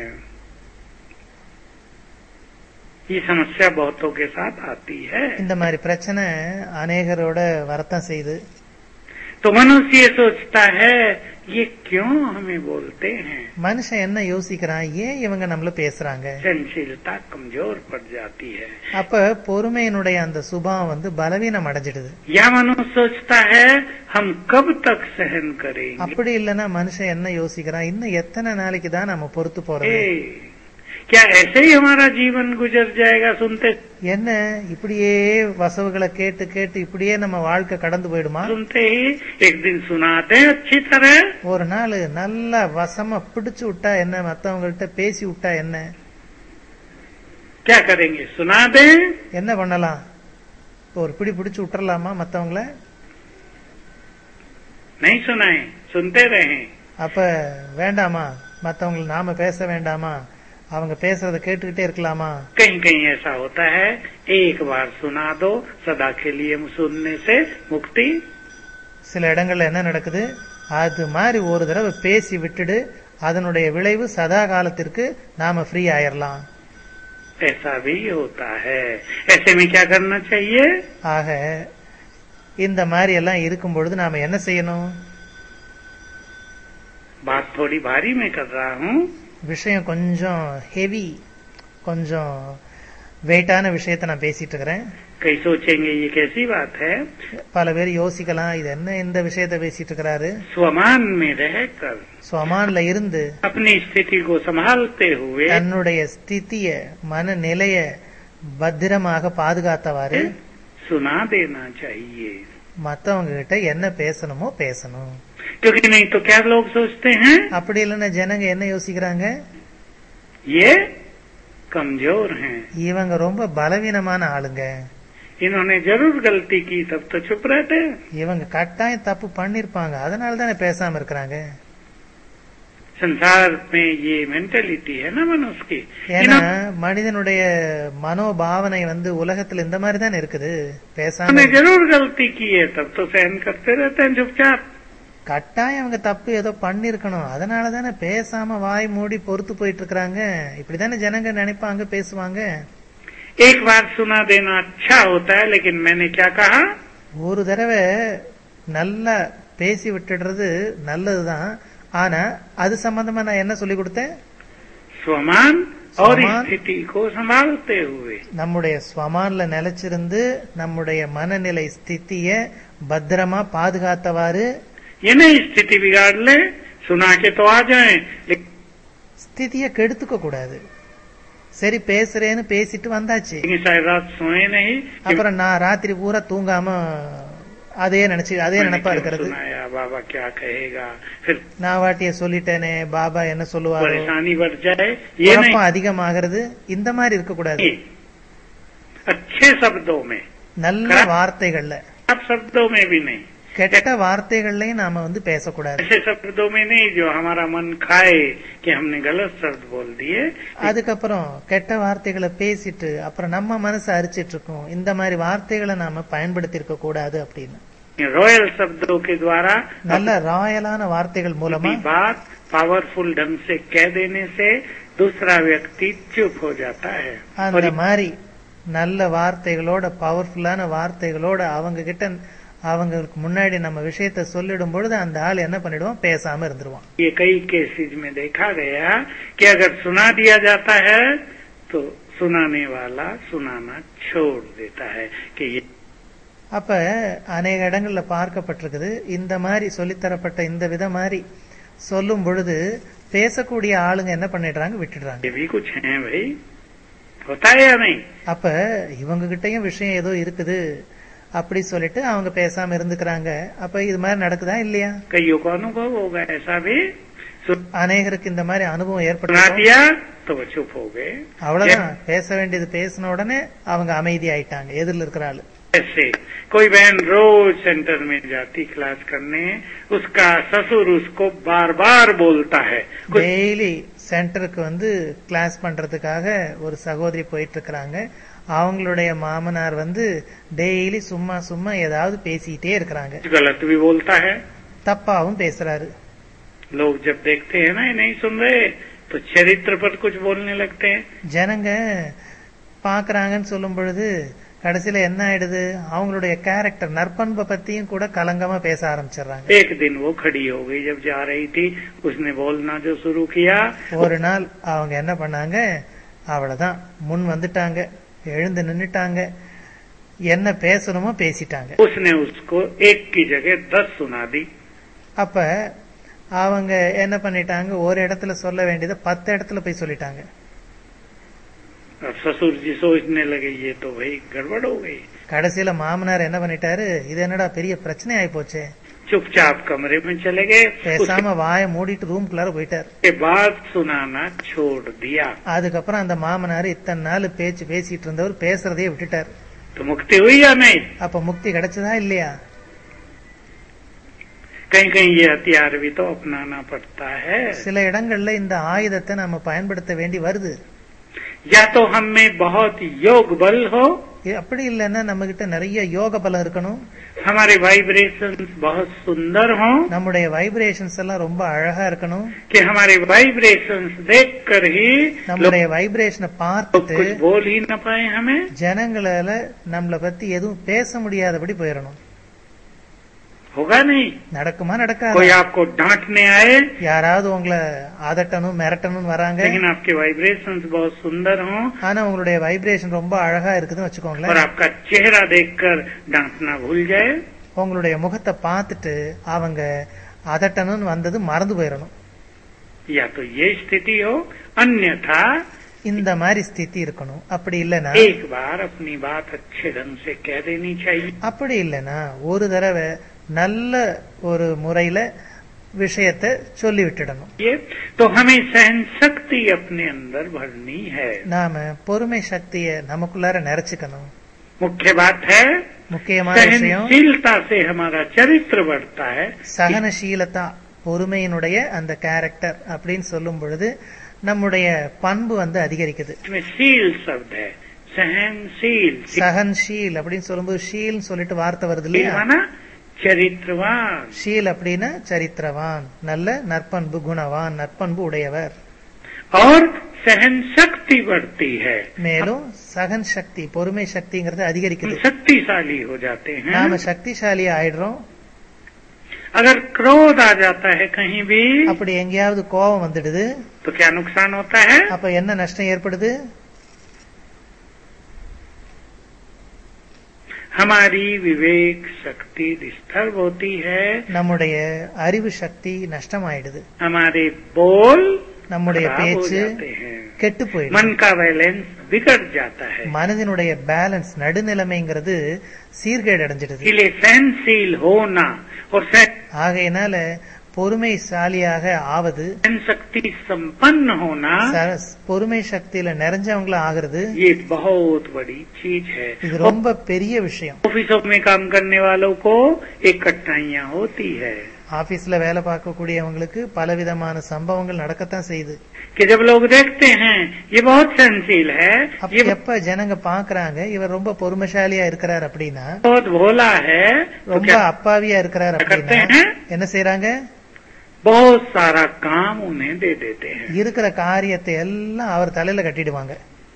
ये समस्या बहुतों के साथ आती है இந்த மாதிரி பிரச்சனை அநேகரோட வரத்தான் செய்யுது तो मनुष्य ये सोचता है ये क्यों हमें बोलते हैं மனுஷன் என்ன யோசிக்கிறான் ஏன் இவங்க நம்மள பேசுறாங்க सहनशीलता कमजोर पड़ जाती है அப்ப பொறுமையினுடைய அந்த சுபாவம் வந்து பலவீனம் அடைஞ்சிடுது या मनुष्य सोचता है हम कब तक सहन करेंगे அப்படி இல்லைன்னா மனுஷன் என்ன யோசிக்கிறான் இன்னும் எத்தனை நாளைக்கு தான் நம்ம பொறுத்து போறது ए, क्या ऐसे ही हमारा जीवन गुजर जाएगा सुनते என்ன இப்படியே வசவுகளை கேட்டு கேட்டு இப்படியே நம்ம வாழ்க்கை கடந்து போயிடுமா सुनते ही एक दिन सुनाते हैं अच्छी तरह ஒரு நாள் நல்லா வசமா பிடிச்சு விட்டா என்ன மத்தவங்கள்ட்ட பேசி விட்டா என்ன क्या करेंगे सुना दें என்ன பண்ணலாம் இப்போ ஒரு பிடி பிடிச்சு விட்டுறலாமா மத்தவங்கள नहीं सुनाए सुनते रहें அப்ப வேண்டாமா மத்தவங்களை நாம பேச வேண்டாமா அவங்க பேசுறத கேட்டுக்கிட்டே இருக்கலாமா कहीं कहीं ऐसा होता है एक बार सुना दो सदा के लिए सुनने से मुक्ति சில இடங்கள்ல என்ன நடக்குது அது மாதிரி ஒரு தடவை பேசி விட்டுடு அதனுடைய விளைவு சதா காலத்திற்கு நாம ஃப்ரீ ஆயிரலாம் ऐसा भी होता है ऐसे में क्या करना चाहिए ஆக இந்த மாதிரி எல்லாம் இருக்கும் பொழுது நாம என்ன செய்யணும் बात थोड़ी भारी मैं कर रहा हूँ விஷயம் கொஞ்சம் ஹெவி கொஞ்சம் வெயிட்டான விஷயத்த நான் பேசிட்டு இருக்கிறேன் कई सोचेंगे ये कैसी बात है பல பேர் யோசிக்கலாம் இது என்ன இந்த விஷயத்த பேசிட்டு இருக்கிறாரு स्वमान में रहकर சுவமான்ல இருந்து अपनी स्थिति को संभालते हुए தன்னுடைய ஸ்திதிய மனநிலைய பத்திரமாக பாதுகாத்தவாறு सुना देना चाहिए மத்தவங்க கிட்ட என்ன பேசணுமோ பேசணும் क्योंकि नहीं तो क्या लोग सोचते हैं அப்படி இல்லைன்னா ஜனங்க என்ன யோசிக்கிறாங்க ये कमजोर हैं இவங்க ரொம்ப பலவீனமான ஆளுங்க इन्होंने जरूर गलती की तब तो चुप रहते हैं இவங்க கட்டாயம் தப்பு பண்ணிருப்பாங்க அதனால தானே பேசாம இருக்கிறாங்க संसार में ये मेंटेलिटी है ना मनुष्य की ஏன்னா इन्होंने மனிதனுடைய மனோபாவனை வந்து உலகத்துல இந்த மாதிரி தானே இருக்குது பேசாம जरूर गलती की है तब तो सहन करते रहते हैं चुपचाप கட்டாயம் அவங்க தப்பு ஏதோ பண்ணிருக்கணும் அதனால தானே பேசாம வாய் மூடி பொறுத்து போயிட்டு இருக்கிறாங்க இப்படிதானே ஜனங்க நினைப்பாங்க பேசுவாங்க एक बार सुना देना अच्छा होता है लेकिन मैंने क्या कहा ஒரு தடவை நல்லா பேசி விட்டுடுறது நல்லதுதான் ஆனா அது சம்பந்தமா நான் என்ன சொல்லி கொடுத்தேன் स्वमान और स्वमान। स्थिति को संभालते हुए நம்முடைய ஸ்வமான்ல நிலைச்சிருந்து நம்முடைய மனநிலை ஸ்திதிய பத்திரமா பாதுகாத்தவாறு ये नहीं स्थिति बिगाड़ ले सुना के तो आ जाए लेकिन ஸ்திதிய கெடுத்துக்க கூடாது சரி பேசுறேன்னு பேசிட்டு வந்தாச்சு शायद रात सोए नहीं कि அப்புறம் நான் ராத்திரி பூரா தூங்காம அதே நினைச்சு அதே मैंने நினைப்பா क्यों இருக்கிறது सुनाया बाबा क्या कहेगा फिर நான் வாட்டிய சொல்லிட்டேனே பாபா என்ன சொல்லுவாரோ परेशानी बढ़ जाए ये नहीं குழப்பம் அதிகமாகிறது இந்த மாதிரி இருக்க கூடாது अच्छे शब्दों में நல்ல correct. வார்த்தைகள்ல खराब शब्दों में भी नहीं கெட்ட வார்த்தைகள்லயும் நாம வந்து பேசக்கூடாது ऐसे शब्दों में नहीं जो हमारा मन खाए कि हमने गलत शब्द बोल दिए அதுக்கப்புறம் கெட்ட வார்த்தைகளை பேசிட்டு அப்புறம் நம்ம மனசு அரிச்சிட்டு இருக்கோம் இந்த மாதிரி வார்த்தைகளை நாம பயன்படுத்தி இருக்க கூடாது அப்படின்னு रॉयल शब्दों के द्वारा நல்ல ராயலான வார்த்தைகள் மூலமா अपनी बात पावरफुल ढंग से कह देने से दूसरा व्यक्ति चुप हो जाता है और அந்த மாதிரி நல்ல வார்த்தைகளோட பவர்ஃபுல்லான வார்த்தைகளோட அவங்க கிட்ட அவங்களுக்கு முன்னாடி நம்ம விஷயத்த சொல்லிடும் பொழுது அந்த ஆள் என்ன பண்ணிடுவான் பேசாம இருந்துருவான் ये कई केसेज में देखा गया कि अगर सुना दिया जाता है तो सुनाने वाला सुनाना छोड़ देता है कि ये அப்ப அநேக இடங்கள்ல பார்க்கப்பட்டிருக்குது இந்த மாதிரி சொல்லித்தரப்பட்ட இந்த வித மாதிரி சொல்லும் பொழுது பேசக்கூடிய ஆளுங்க என்ன பண்ணிடுறாங்க விட்டுடுறாங்க ये भी कुछ है भाई होता है या नहीं அப்ப இவங்க கிட்டயும் விஷயம் ஏதோ இருக்குது அப்படி சொல்லிட்டு அவங்க பேசாம இருந்துக்கிறாங்க அப்ப இது மாதிரி நடக்குதா இல்லையா कईयों को अनुभव होगा ऐसा भी सुना அநேகருக்கு இந்த மாதிரி அனுபவம் ஏற்பட்டு दिया तो वो चुप हो गए அவ்வளவுதான் பேச வேண்டியது பேசின உடனே அவங்க அமைதி ஆயிட்டாங்க எதிரில் இருக்கிற ஆளு ऐसे कोई बहन रोज सेंटर में जाती क्लास करने उसका ससुर उसको बार बार बोलता है कुछ டெய்லி சென்டருக்கு வந்து கிளாஸ் பண்றதுக்காக ஒரு சகோதரி போயிட்டு இருக்கிறாங்க அவங்களுடைய மாமனார் வந்து டெய்லி சும்மா சும்மா ஏதாவது பேசிக்கிட்டே இருக்கிறாங்க गलत भी बोलता है தப்பாவும் பேசுறாரு लोग जब देखते हैं ना ये नहीं सुन रहे तो चरित्र पर कुछ बोलने लगते हैं ஜனங்க பாக்குறாங்கன்னு சொல்லும் பொழுது கடைசியில என்ன ஆயிடுது அவங்களுடைய கேரக்டர் நற்பண்பை பத்தியும் கூட கலங்கமா பேச ஆரம்பிச்சிடுறாங்க एक दिन वो खड़ी हो गई जब जा रही थी उसने बोलना जो शुरू किया ஒரு நாள் அவங்க என்ன பண்ணாங்க அவ்வளவுதான் முன் வந்துட்டாங்க எழுந்து நின்னுட்டாங்க என்ன பேசணுமோ பேசிட்டாங்க उसने उसको एक की जगह दस सुना दी அப்ப அவங்க என்ன பண்ணிட்டாங்க ஒரு இடத்துல சொல்ல வேண்டியதை பத்து இடத்துல போய் சொல்லிட்டாங்க अब ससुर जी सोचने लगे ये तो भाई गड़बड़ हो गई கடைசியில மாமனார் என்ன பண்ணிட்டாரு இது என்னடா பெரிய பிரச்சனை ஆயி போச்சே चुपचाप कमरे में चले गए उसके பேசாம வாயை மூடிட்டு ரூம்குள்ளார போயிட்டார் बाद सुनाना छोड़ दिया அதுக்கப்புறம் அந்த மாமனார் இத்தனை நாள் பேச்சு பேசிட்டு இருந்தவர் பேசுறதையே விட்டுட்டார் तो मुक्ति हुई या नहीं அப்ப முக்தி கிடைச்சதா இல்லையா कहीं कहीं ये हथियार भी तो अपनाना पड़ता है சில இடங்கள்ல இந்த ஆயுதத்தை நாம பயன்படுத்த வேண்டி வருது या तो हम में बहुत योग बल हो இது அப்படி இல்லைன்னா நம்ம கிட்ட நிறைய யோக பலம் இருக்கணும் हमारे वाइब्रेशंस बहुत सुंदर हों நம்முடைய வைப்ரேஷன்ஸ் எல்லாம் ரொம்ப அழகா இருக்கணும் कि हमारे वाइब्रेशंस देख कर ही लोग நம்முடைய வைப்ரேஷனை பார்த்துட்டு कुछ बोल ही न पाए हमें ஜனங்களால நம்மளை பத்தி எதுவும் பேச முடியாதபடி போயிடணும் होगा नहीं நடக்குமா कोई நடக்காது आपको डांटने आए யாராவது உங்களை அதட்டணும் மிரட்டணும் வராங்க लेकिन आपके वाइब्रेशंस बहुत सुंदर हों ஆனா உங்களுடைய வைப்ரேஷன் ரொம்ப அழகா இருக்குதுன்னு और வச்சுக்கோங்களேன் आपका चेहरा देखकर डांटना भूल जाए உங்களுடைய முகத்தை பார்த்துட்டு அவங்க அதட்டணும்னு வந்தது மறந்து போயிடணும் या तो ये स्थिति हो अन्यथा இந்த மாதிரி ஸ்திதி இருக்கணும் அப்படி இல்லைன்னா एक बार अपनी बात अच्छे ढंग से कह देनी चाहिए அப்படி இல்லைன்னா ஒரு தடவை நல்ல ஒரு முறையில விஷயத்தை சொல்லி விட்டுடணும் ये तो हमें सहन शक्ति अपने अंदर भरनी है நாம பொறுமை சக்தியை நமக்குள்ளார நிறைச்சுக்கணும் मुख्य बात है முக்கியமான விஷயம் सहनशीलता से हमारा चरित्र बढ़ता है சகனசீலதா பொறுமையினுடைய அந்த கேரக்டர் அப்படின்னு சொல்லும் பொழுது நம்முடைய பண்பு வந்து அதிகரிக்குது इसमें शील शब्द है सहनशील சகன்ஷீல் அப்படின்னு சொல்லும்போது ஷீல் சொல்லிட்டு வார்த்தை வருது शील இல்லையா माना चरित्रवान ஷீல் அப்படின்னா சரித்திரவான் நல்ல நற்பண்பு குணவான் நற்பண்பு உடையவர் और सहन शक्ति बढ़ती है மேலும் சகன் சக்தி பொறுமை சக்திங்கிறது हम அதிகரிக்குது शक्तिशाली हो जाते हैं நாம சக்திசாலி ஆயிடுறோம் अगर क्रोध आ जाता है कहीं भी அப்படி எங்கேயாவது கோபம் வந்துடுது तो क्या नुकसान होता है அப்ப என்ன நஷ்டம் ஏற்படுது हमारी विवेक शक्ति डिस्टर्ब होती है நம்முடைய அறிவு சக்தி நஷ்டமாயிடுது हमारे बोल நம்முடைய खराब हो பேச்சு जाते हैं கெட்டு போயிடுது मन का बैलेंस बिगड़ जाता है மனதினுடைய பேலன்ஸ் நடுநிலைமைங்கிறது சீர்கேடு அடைஞ்சிடுது इसलिए सहनशील होना और सहन ஆகையினால பொறுமைசாலியாக ஆவது शक्ति संपन्न होना ச- பொறுமை சக்தியில நிறைஞ்சவங்கள ஆகிறது ये बहुत बड़ी चीज है இது ரொம்ப பெரிய விஷயம் ऑफिसों में काम करने वालों को एक कठिनाइयां होती है ஆபீஸ்ல வேலை பார்க்கக்கூடியவங்களுக்கு பலவிதமான சம்பவங்கள் நடக்கத்தான் செய்யுது कि जब लोग देखते हैं ये बहुत सहनशील है அப்ப ये எப்ப ஜனங்க பாக்குறாங்க இவர் ரொம்ப பொறுமைசாலியா இருக்கிறார் அப்படின்னா बहुत भोला है तो ரொம்ப क्या அப்பாவியா இருக்கிறார் அப்படின்னா करते हैं? என்ன செய்யறாங்க बहुत सारा काम उन्हें दे देते हैं இருக்கிற காரியத்தை எல்லாம் அவர் தலையில கட்டிடுவாங்க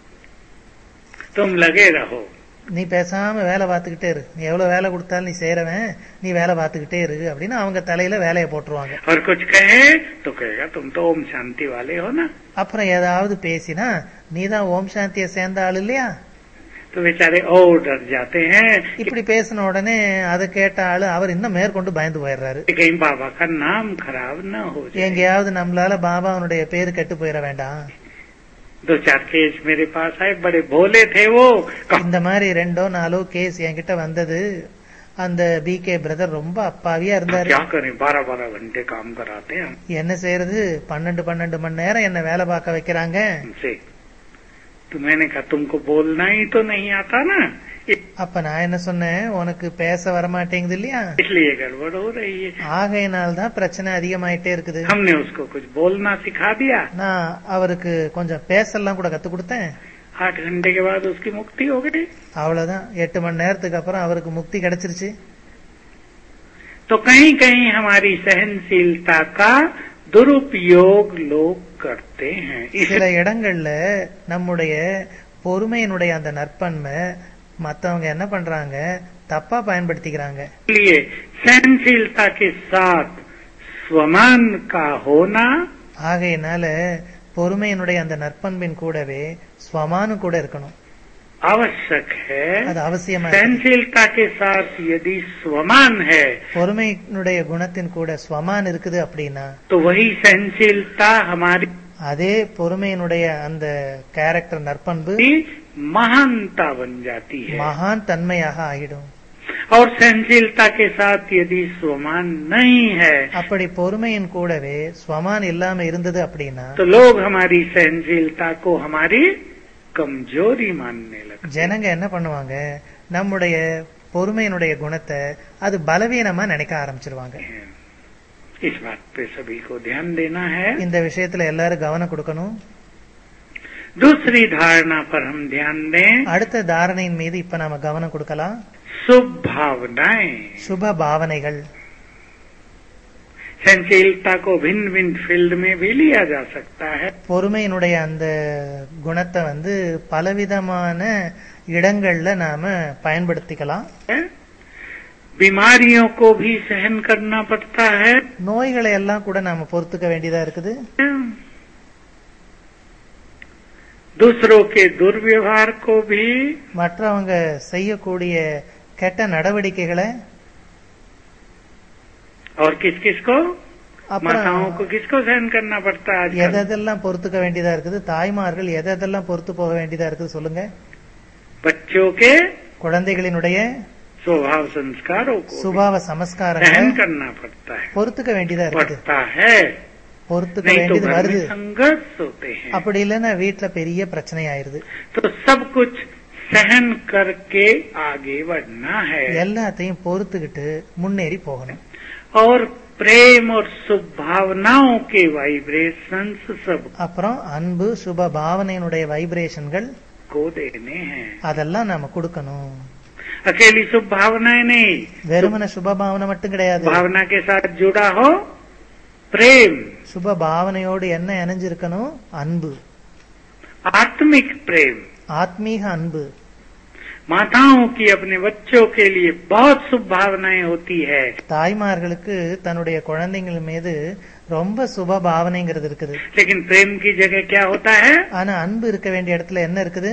तुम लगे रहो நீ பேசாம வேலை பார்த்துக்கிட்டே இரு நீ எவ்வளவு வேலை கொடுத்தாலும் நீ செய்யறவன் நீ வேலை பார்த்துக்கிட்டே இரு அப்படின்னு அவங்க தலையில வேலையை போட்டுருவாங்க और कुछ कहे तो कहेगा तुम तो ओम शांति वाले हो ना அப்புறம் ஏதாவது பேசினா நீ தான் ஓம் சாந்தியை சேர்ந்த ஆள் இல்லையா तो बेचारे और डर जाते हैं இப்படி பேசின உடனே அதை கேட்ட ஆளு அவர் இன்னும் மேற்கொண்டு பயந்து போயிடுறாரு कि कहीं बाबा का नाम खराब न हो जाए எங்கேயாவது நம்மளால பாபாவனுடைய பேரு கெட்டு போயிட வேண்டாம் दो चार केस मेरे पास आए बड़े भोले थे वो இந்த மாதிரி ரெண்டோ நாலோ கேஸ் என்கிட்ட வந்தது அந்த பி கே பிரதர் ரொம்ப அப்பாவியா இருந்தாரு क्या करें बारह बारह घंटे काम कराते हैं என்ன செய்யறது பன்னெண்டு பன்னெண்டு மணி நேரம் என்ன வேலை பார்க்க வைக்கிறாங்க हमसे तो मैंने कहा तुमको बोलना ही तो नहीं आता ना அப்ப நான் என்ன சொன்னேன் உனக்கு பேச வரமாட்டேங்குது இல்லையா इसलिए गड़बड़ हो रही है ஆகையினால்தான் பிரச்சனை அதிகமாயிட்டே இருக்குது हमने उसको कुछ बोलना सिखा दिया நான் அவருக்கு கொஞ்சம் பேசலாம் கூட கத்து கொடுத்தேன் आठ घंटे के बाद उसकी मुक्ति हो गई அவ்வளவுதான் எட்டு மணி நேரத்துக்கு அப்புறம் அவருக்கு முக்தி கிடைச்சிருச்சு तो कहीं कहीं हमारी सहनशीलता का दुरुपयोग लोग करते हैं சில இடங்கள்ல நம்முடைய பொறுமையினுடைய அந்த நற்பன்மை மத்தவங்க என்ன பண்றாங்க தப்பா பயன்படுத்திக்கிறாங்க इसलिए सहनशीलता के साथ स्वमान का होना ஆகையினால பொறுமையினுடைய அந்த நற்பண்பின் கூடவே ஸ்வமானு கூட இருக்கணும் आवश्यक है அது அவசியமா இருக்கு. सहनशीलता के साथ यदि स्वमान है பொறுமையினுடைய குணத்தின் கூட ஸ்வமான் இருக்குது அப்படின்னா तो वही सहनशीलता हमारी அதே பொறுமையினுடைய அந்த கேரக்டர் நற்பண்பு महानता बन जाती है மகான் தன்மையாக ஆகிடும் और सहनशीलता के साथ यदि स्वमान नहीं है அப்படி பொறுமையின் கூடவே ஸ்வமான் இல்லாம இருந்தது அப்படின்னா तो लोग हमारी सहनशीलता को हमारी कमजोरी मानने लगते ஜனங்க என்ன பண்ணுவாங்க நம்முடைய பொறுமையினுடைய குணத்தை அது பலவீனமா நினைக்க ஆரம்பிச்சிருவாங்க हैं इस बात पे सभी को ध्यान देना है இந்த விஷயத்துல எல்லாரும் கவனம் கொடுக்கணும் दूसरी धारणा पर हम ध्यान दें அடுத்த தாரணையின் மீது இப்ப நாம கவனம் கொடுக்கலாம் शुभ भावनाएं சுப பாவனைகள் सहनशीलता को भिन्न भिन्न फील्ड में भी लिया जा सकता है பொறுமையினுடைய அந்த குணத்தை வந்து பலவிதமான இடங்கள்ல நாம பயன்படுத்திக்கலாம் बीमारियों को भी सहन करना पड़ता है நோய்களை எல்லாம் கூட நாம பொறுத்துக்க வேண்டியதா இருக்குது दूसरों के दुर्व्यवहार को भी மற்றவங்க செய்யக்கூடிய கெட்ட நடவடிக்கைகளை और किस किस को அப்புறம் माताओं को किसको सहन करना पड़ता है आजकल? எதெல்லாம் பொறுத்துக்க வேண்டியதா இருக்குது தாய்மார்கள் எதெல்லாம் பொறுத்து போக வேண்டியதா இருக்குது சொல்லுங்க बच्चों के குழந்தைகளினுடைய स्वभाव संस्कारों को भी சுபாவ सहन சமஸ்காரங்களை करना पड़ता है பொறுத்துக்க வேண்டியதா இருக்குது पड़ता है பொறுத்துக்க नहीं तो வேண்டியது घर வருது में संघर्ष होते हैं அப்படி இல்லைன்னா வீட்டுல பெரிய பிரச்சனை ஆயிருது तो सब कुछ सहन करके आगे बढ़ना है எல்லாத்தையும் பொறுத்துக்கிட்டு முன்னேறி போகணும் और प्रेम और शुभ भावनाओं के वाइब्रेशंस सबको அப்புறம் அன்பு சுப பாவனையினுடைய வைப்ரேஷன்கள் देने हैं அதெல்லாம் நாம கொடுக்கணும் अकेली शुभ भावनाएं नहीं வெறுமன சுப பாவனை மட்டும் கிடையாது भावना के साथ जुड़ा हो प्रेम சுப பாவனையோடு என்ன இணைஞ்சிருக்கணும் அன்பு आत्मिक प्रेम ஆத்மீக அன்பு माताओं की अपने बच्चों के लिए बहुत शुभ भावनाएं होती है தாய்மார்களுக்கு தன்னுடைய குழந்தைங்கள் மீது ரொம்ப சுப பாவனைங்கிறது இருக்குது लेकिन प्रेम की जगह क्या होता है ஆனா அன்பு இருக்க வேண்டிய இடத்துல என்ன இருக்குது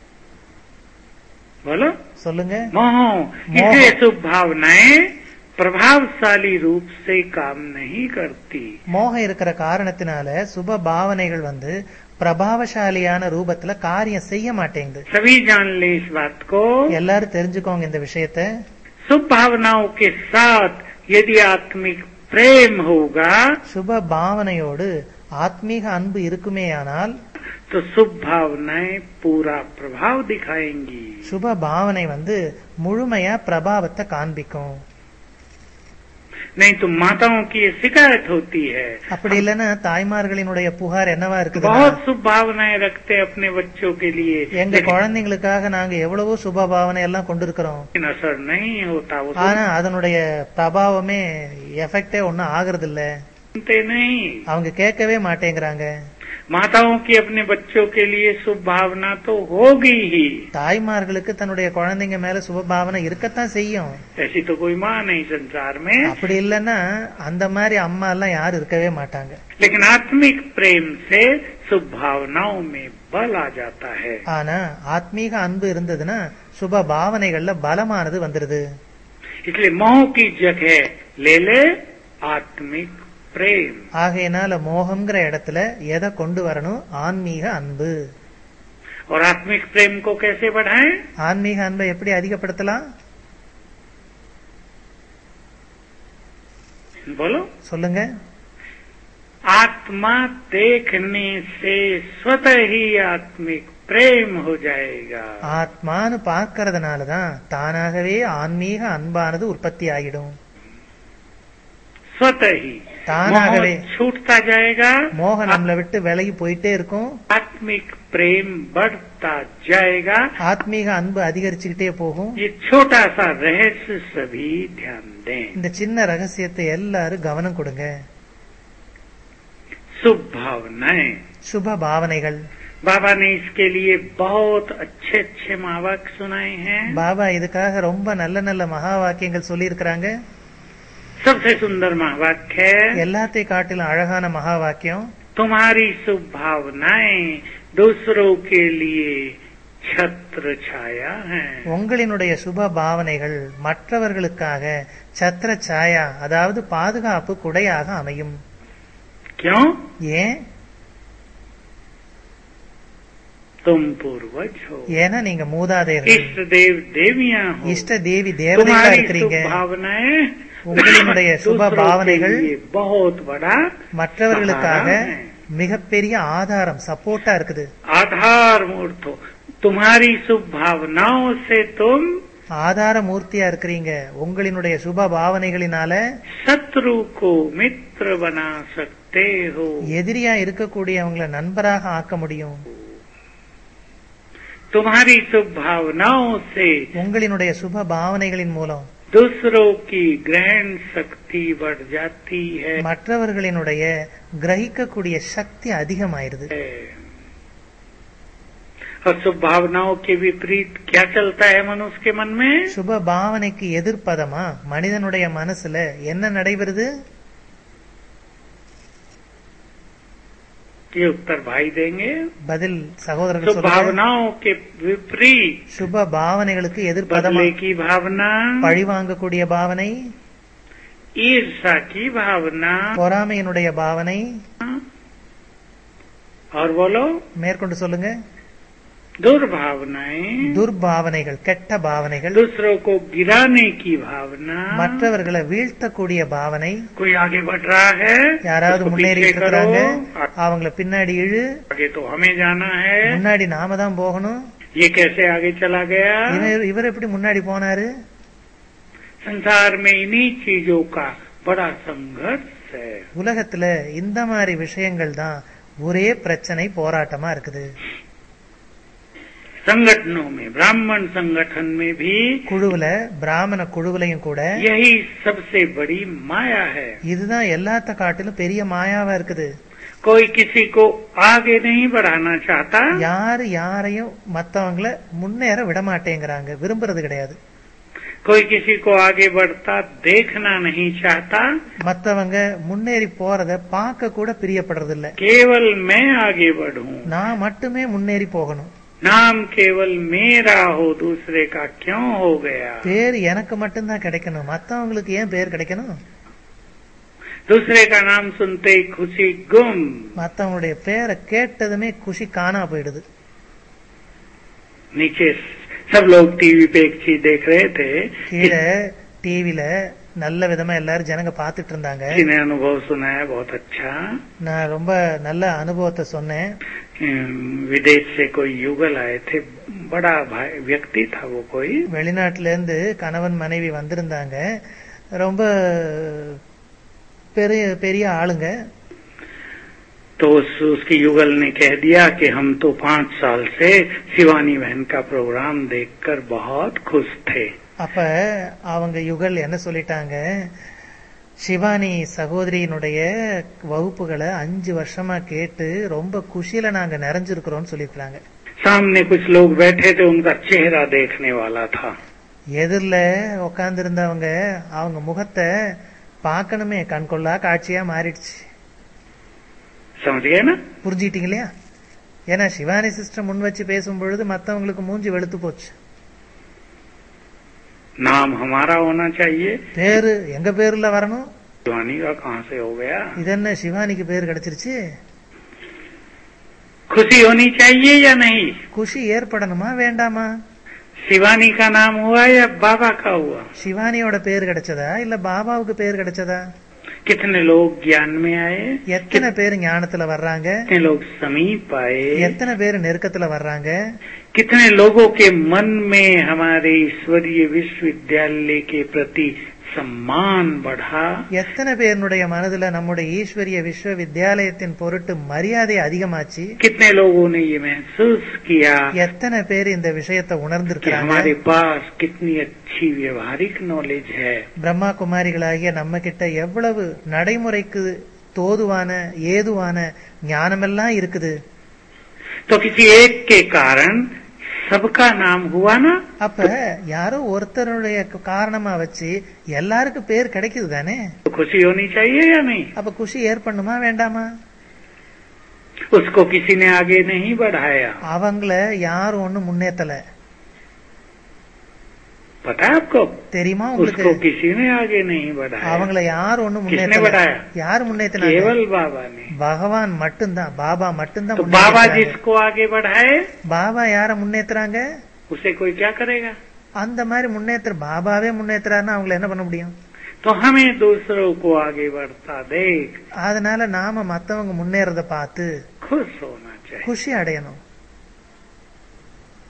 बोलो சொல்லுங்க मोह मोह। इसलिए शुभ भावनाएं प्रभावशाली रूप से काम नहीं करती மோகம் இருக்கிற காரணத்தினால சுப பாவனைகள் வந்து பிரபாவசாலியான ரூபத்துல காரியம் செய்ய மாட்டேங்குது सभी जान ले इस बात को எல்லாரும் தெரிஞ்சுக்கோங்க இந்த விஷயத்த शुभ भावनाओं के साथ यदि आत्मिक प्रेम होगा சுப பாவனையோடு ஆத்மீக அன்பு இருக்குமேயானால் तो शुभ भावनाएं पूरा प्रभाव दिखाएंगी சுப பாவனை வந்து முழுமையா பிரபாவத்தை காண்பிக்கும் नहीं तो माताओं की ये शिकायत होती है அப்படி இல்லைன்னா தாய்மார்களினுடைய புகார் என்னவா இருக்குது बहुत शुभ भावनाएं रखते हैं अपने बच्चों के लिए எங்க குழந்தைங்களுக்காக நாங்க எவ்வளவோ சுப பாவனை எல்லாம் கொண்டிருக்கிறோம் लेकिन असर नहीं होता वो ஆனா அதனுடைய பிரபாவமே எஃபெக்டே ஒன்னும் ஆகுறது இல்ல सुनते नहीं அவங்க கேட்கவே மாட்டேங்கிறாங்க माताओं की अपने बच्चों के लिए शुभ भावना तो होगी ही தாய்மார்களுக்கு தன்னுடைய குழந்தைங்க மேல சுப பாவனை இருக்கத்தான் செய்யும் ऐसी तो कोई माँ नहीं संसार में அப்படி இல்லைன்னா அந்த மாதிரி அம்மா எல்லாம் யாரும் இருக்கவே மாட்டாங்க लेकिन आत्मिक प्रेम से शुभ भावनाओं में बल आ जाता है ஆனா ஆத்மீக அன்பு இருந்ததுன்னா சுப பாவனைகள்ல பலமானது வந்துருது इसलिए मोह की जगह ले ले आत्मिक प्रेम ஆகையினால மோகம்ங்கிற இடத்துல எதை கொண்டு வரணும் ஆன்மீக அன்பு और आत्मिक प्रेम को कैसे बढ़ाएं ஆன்மீக அன்பை எப்படி அதிகப்படுத்தலாம் बोलो சொல்லுங்க आत्मा देखने से स्वतः ही आत्मिक प्रेम हो जाएगा ஆத்மான்னு பார்க்கறதுனாலதான் தானாகவே ஆன்மீக அன்பானது உற்பத்தி ஆகிடும் स्वतः ही தானாகவே मोह छूटता जाएगा மோகம் நம்மளை விட்டு விலகி போயிட்டே இருக்கும் आत्मिक प्रेम बढ़ता जाएगा ஆத்மீக அன்பு அதிகரிச்சுக்கிட்டே போகும் ये छोटा सा रहस्य सभी ध्यान दें இந்த சின்ன ரகசியத்தை எல்லாரும் கவனம் கொடுங்க शुभ भावनाएं சுப பாவனைகள் बाबा ने इसके लिए बहुत अच्छे अच्छे महावाक सुनाए हैं பாபா இதுக்காக ரொம்ப நல்ல நல்ல மகா வாக்கியங்கள் சொல்லி இருக்கிறாங்க सबसे सुंदर महावाक्य है எல்லாத்தையும் காட்டிலும் அழகான மகா வாக்கியம் तुम्हारी शुभ भावनाएं दूसरों के लिए छत्र छाया है உங்களினுடைய சுப பாவனைகள் மற்றவர்களுக்காக சத்திர சாயா அதாவது பாதுகாப்பு குடையாக அமையும் क्यों ஏன் तुम पूर्वज हो ஏன்னா நீங்க மூதாதையர்கள் इष्ट देव देवियां हो இஷ்ட தேவி தேவதைகளா तुम्हारी शुभ இருக்கிறீங்க भावनाएं உங்களினுடைய சுப दूसरों के பாவனைகள் लिए बहुत बड़ा மற்றவர்களுக்காக सहारा है। மிகப்பெரிய ஆதாரம் சப்போர்ட்டா இருக்குது आधार मूर्त हो तुम्हारी शुभ भावनाओं से तुम ஆதார மூர்த்தியா இருக்கிறீங்க உங்களினுடைய சுப பாவனைகளினால शत्रु को मित्र बना सकते हो எதிரியா இருக்கக்கூடியவங்களை நண்பராக ஆக்க முடியும் तुम्हारी शुभ भावनाओं से உங்களினுடைய சுப பாவனைகளின் மூலம் दूसरों की ग्रहण शक्ति बढ़ जाती है மற்றவர்களினுடைய கிரகிக்கக்கூடிய சக்தி அதிகமாயிருது और शुभ भावनाओं के विपरीत क्या चलता है मनुष्य के मन में சுப பாவனைக்கு எதிர்ப்பதமா மனிதனுடைய மனசுல என்ன நடைபெறுது ये उत्तर भाई देंगे பதில் சகோதரர்கள் शुभ சொல்லுங்க भावनाओं के विपरीत சுப பாவனைகளுக்கு எதிர்ப்பதமா बदले की भावना பழி வாங்கக்கூடிய பாவனை ईर्षा की भावना பொறாமையினுடைய பாவனை और बोलो மேற்கொண்டு சொல்லுங்க दुर्भावनाएं துர்பாவனைகள் கெட்ட பாவனைகள் दूसरों को गिराने की भावना மற்றவர்களை வீழ்த்தக்கூடிய பாவனை कोई आगे बढ़ रहा है யாராவது उसको முன்னேறிட்டு पीछे करो இருக்கிறாங்க அவங்கள பின்னாடி இழு आगे तो हमें जाना है முன்னாடி நாம தான் போகணும் ये कैसे आगे चला गया இவர் இவர் எப்படி முன்னாடி போனாரு संसार में इन्हीं चीजों का बड़ा संघर्ष है உலகத்துல இந்த மாதிரி விஷயங்கள் தான் ஒரே பிரச்சனை போராட்டமா இருக்குது संगठनों में ब्राह्मण संगठन में भी குழுவுல பிராமண குழுவுலையும் கூட यही सबसे बड़ी माया है இதுதான் எல்லாத்த காட்டிலும் பெரிய மாயாவா இருக்குது कोई किसी को आगे नहीं बढ़ाना चाहता யாரு யாரையும் மத்தவங்கள முன்னேற விட மாட்டேங்கிறாங்க விரும்புறது கிடையாது कोई किसी को आगे बढ़ता देखना नहीं चाहता மத்தவங்க முன்னேறி போறத பார்க்க கூட பிரியப்படுறது இல்ல केवल मैं आगे बढ़ूं நான் மட்டுமே முன்னேறி போகணும் नाम केवल मेरा हो दूसरे का क्यों हो गया பேர் எனக்கு மட்டும்தான் கிடைக்கணும் மத்தவங்களுக்கு ஏன் பேர் கிடைக்கணும் दूसरे का नाम सुनते ही खुशी गुम மத்தவங்களுடைய பேரை கேட்டதுமே குஷி காணா போயிடுது नीचे सब लोग टीवी पे एक चीज देख रहे थे கீழே டிவில நல்ல விதமா எல்லாரும் ஜனங்க பாத்துட்டு இருந்தாங்க किसी ने अनुभव सुनाया बहुत अच्छा நான் ரொம்ப நல்ல அனுபவத்தை சொன்னேன் अम, विदेश से कोई युगल आए थे बड़ा भाई व्यक्ति था वो कोई வெளிநாட்டுல இருந்து கணவன் மனைவி வந்திருந்தாங்க ரொம்ப பெரிய பெரிய ஆளுங்க तो उस, उसकी युगल ने कह दिया कि हम तो पांच साल से शिवानी बहन का प्रोग्राम देखकर बहुत खुश थे அப்ப அவங்க யுகல் என்ன சொல்லிட்டாங்க சிவானி சகோதரியினுடைய வகுப்புகளை அஞ்சு வருஷமா கேட்டு ரொம்ப குஷியில நாங்க நிறைஞ்சிருக்கிறோம்னு சொல்லியிருக்காங்க सामने कुछ लोग बैठे थे उनका चेहरा देखने वाला था எதிரில உட்கார்ந்து இருந்தவங்க அவங்க முகத்தை பார்க்கணுமே கண்கொள்ளா காட்சியா மாறிடுச்சு समझ गए ना புரிஞ்சுக்கிட்டீங்க இல்லையா ஏன்னா சிவானி சிஸ்டர் முன் வச்சு பேசும் பொழுது மத்தவங்களுக்கு மூஞ்சி வெளுத்து போச்சு नाम हमारा होना चाहिए பேரு எங்க பேர்ல வரணும் शिवानी का कहाँ से हो गया இது என்ன சிவானிக்கு பேர் கிடைச்சிருச்சு खुशी होनी चाहिए या नहीं குஷி ஏற்படணுமா வேண்டாமா शिवानी का नाम हुआ या बाबा का हुआ சிவானியோட பேர் கிடைச்சதா இல்ல பாபாவுக்கு பேர் கிடைச்சதா कितने लोग ज्ञान में आए எத்தனை பேர் ஞானத்துல வர்றாங்க कितने लोग समीप आए எத்தனை பேர் நெருக்கத்துல வர்றாங்க कितने लोगों के मन में हमारे ईश्वरीय विश्वविद्यालय के प्रति सम्मान बढ़ा எத்தனை பேருடைய மனதுல நம்முடைய ஈஸ்வரிய விஸ்வ வித்யாலயத்தின் பொருட்டு மரியாதை அதிகமாச்சு कितने लोगों ने ये महसूस किया எத்தனை பேர் இந்த விஷயத்தை कि உணர்ந்திருக்கிறாங்க हमारे पास कितनी अच्छी व्यवहारिक नॉलेज है பிரம்மா குமாரிகளாகிய நம்ம கிட்ட எவ்வளவு நடைமுறைக்கு தோதுவான ஏதுவான ஞானமெல்லாம் இருக்குது तो किसी एक के कारण सबका नाम हुआ ना அப்ப யாரோ ஒருத்தருடைய காரணமா வச்சு எல்லாருக்கும் பேர் கிடைக்குது தானே तो खुशी होनी चाहिए या नहीं அப்ப குஷி ஏற்படணுமா வேண்டாமா उसको किसी ने आगे नहीं बढ़ाया அவங்கள யாரும் ஒண்ணும் முன்னேத்தல पता है आपको தெரியுமா उसको உங்களுக்கு किसी ने आगे नहीं बढ़ाया அவங்கள யாரும் ஒண்ணும் किसने முன்னேத்தல बढ़ाया யாரு முன்னேத்தினாங்க केवल बाबा ने பகவான் மட்டும்தான் பாபா மட்டும்தான் तो बाबा முன்னேத்துறாங்க. जिसको आगे बढ़ाए பாபா யார முன்னேத்துறாங்க उसे कोई क्या करेगा அந்த மாதிரி முன்னேற்ற பாபாவே முன்னேத்துறாருன்னா அவங்கள என்ன பண்ண முடியும் तो हमें दूसरों को आगे बढ़ता देख அதனால நாம மத்தவங்க முன்னேறத பார்த்து खुश होना चाहिए குஷி அடையணும்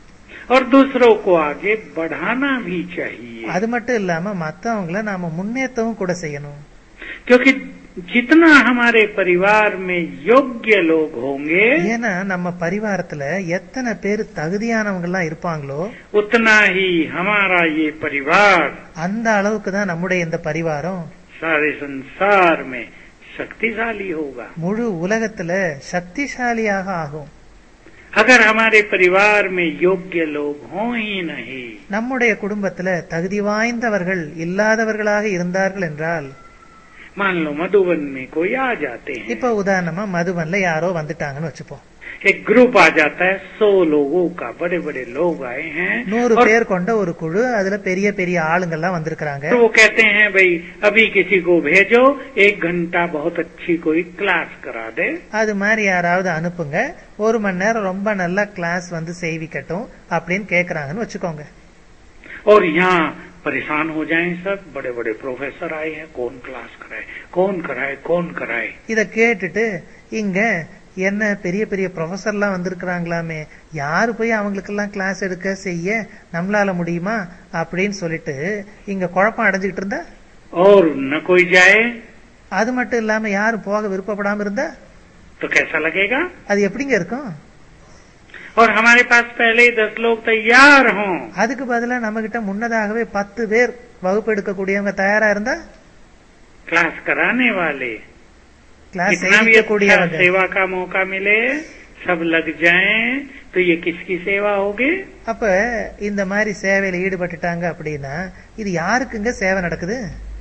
और दूसरों को आगे बढ़ाना भी चाहिए அது மட்டும் இல்லாம மத்தவங்கள நாம முன்னேற்றவும் கூட செய்யணும் क्योंकि जितना हमारे परिवार में योग्य लोग होंगे ஏன்னா நம்ம பரிவாரத்துல எத்தனை பேர் தகுதியானவங்க எல்லாம் இருப்பாங்களோ उतना ही हमारा ये परिवार அந்த அளவுக்கு தான் நம்முடைய இந்த பரிவாரம் सारे संसार में शक्तिशाली होगा முழு உலகத்துல சக்திசாலியாக ஆகும் अगर हमारे परिवार में योग्य लोग हों ही नहीं நம்முடைய குடும்பத்துல தகுதி வாய்ந்தவர்கள் இல்லாதவர்களாக இருந்தார்கள் என்றால் मान लो मधुबन में कोई आ जाते हैं இப்ப உதாரணமா மதுவன்ல யாரோ வந்துட்டாங்கன்னு வச்சுப்போம் एक ग्रुप आ जाता है सौ लोगों का बड़े बड़े लोग आए हैं நூறு और பேர் கொண்ட ஒரு குழு அதுல பெரிய பெரிய ஆளுங்கெல்லாம் வந்திருக்கிறாங்க तो वो कहते हैं भाई अभी किसी को भेजो एक घंटा बहुत अच्छी कोई क्लास करा दे அது மாதிரி யாராவது அனுப்புங்க ஒரு மணி நேரம் ரொம்ப நல்லா கிளாஸ் வந்து செய்விக்கட்டும் அப்படின்னு கேக்குறாங்கன்னு வச்சுக்கோங்க और यहाँ परेशान हो जाएं सब बड़े बड़े प्रोफेसर आए हैं कौन क्लास कराए कौन कराए कौन कराए இத கேட்டுட்டு இங்க என்ன பெரிய பெரிய ப்ரொஃபஸர்லாம் வந்திருக்கிறாங்களாமே யாரு போய் அவங்களுக்கெல்லாம் கிளாஸ் எடுக்க செய்ய நம்மளால முடியுமா அப்படின்னு சொல்லிட்டு இங்க குழப்பம் அடைஞ்சுக்கிட்டு இருந்தா और न कोई जाए அது மட்டும் இல்லாம யாரும் போக விருப்பப்படாம இருந்தா तो कैसा लगेगा அது எப்படிங்க இருக்கும் और हमारे पास पहले ही दस लोग तैयार हों அதுக்கு பதிலா நம்ம கிட்ட முன்னதாகவே பத்து பேர் வகுப்பு எடுக்கக்கூடியவங்க தயாரா இருந்தா क्लास कराने वाले கிளாஸ் कितना भी अच्छा செய்விக்கக்கூடியவங்க सेवा का मौका मिले सब लग जाएं तो ये किसकी सेवा होगी அப்ப இந்த மாதிரி சேவையில ஈடுபட்டுட்டாங்க அப்படின்னா இது யாருக்குங்க சேவை நடக்குது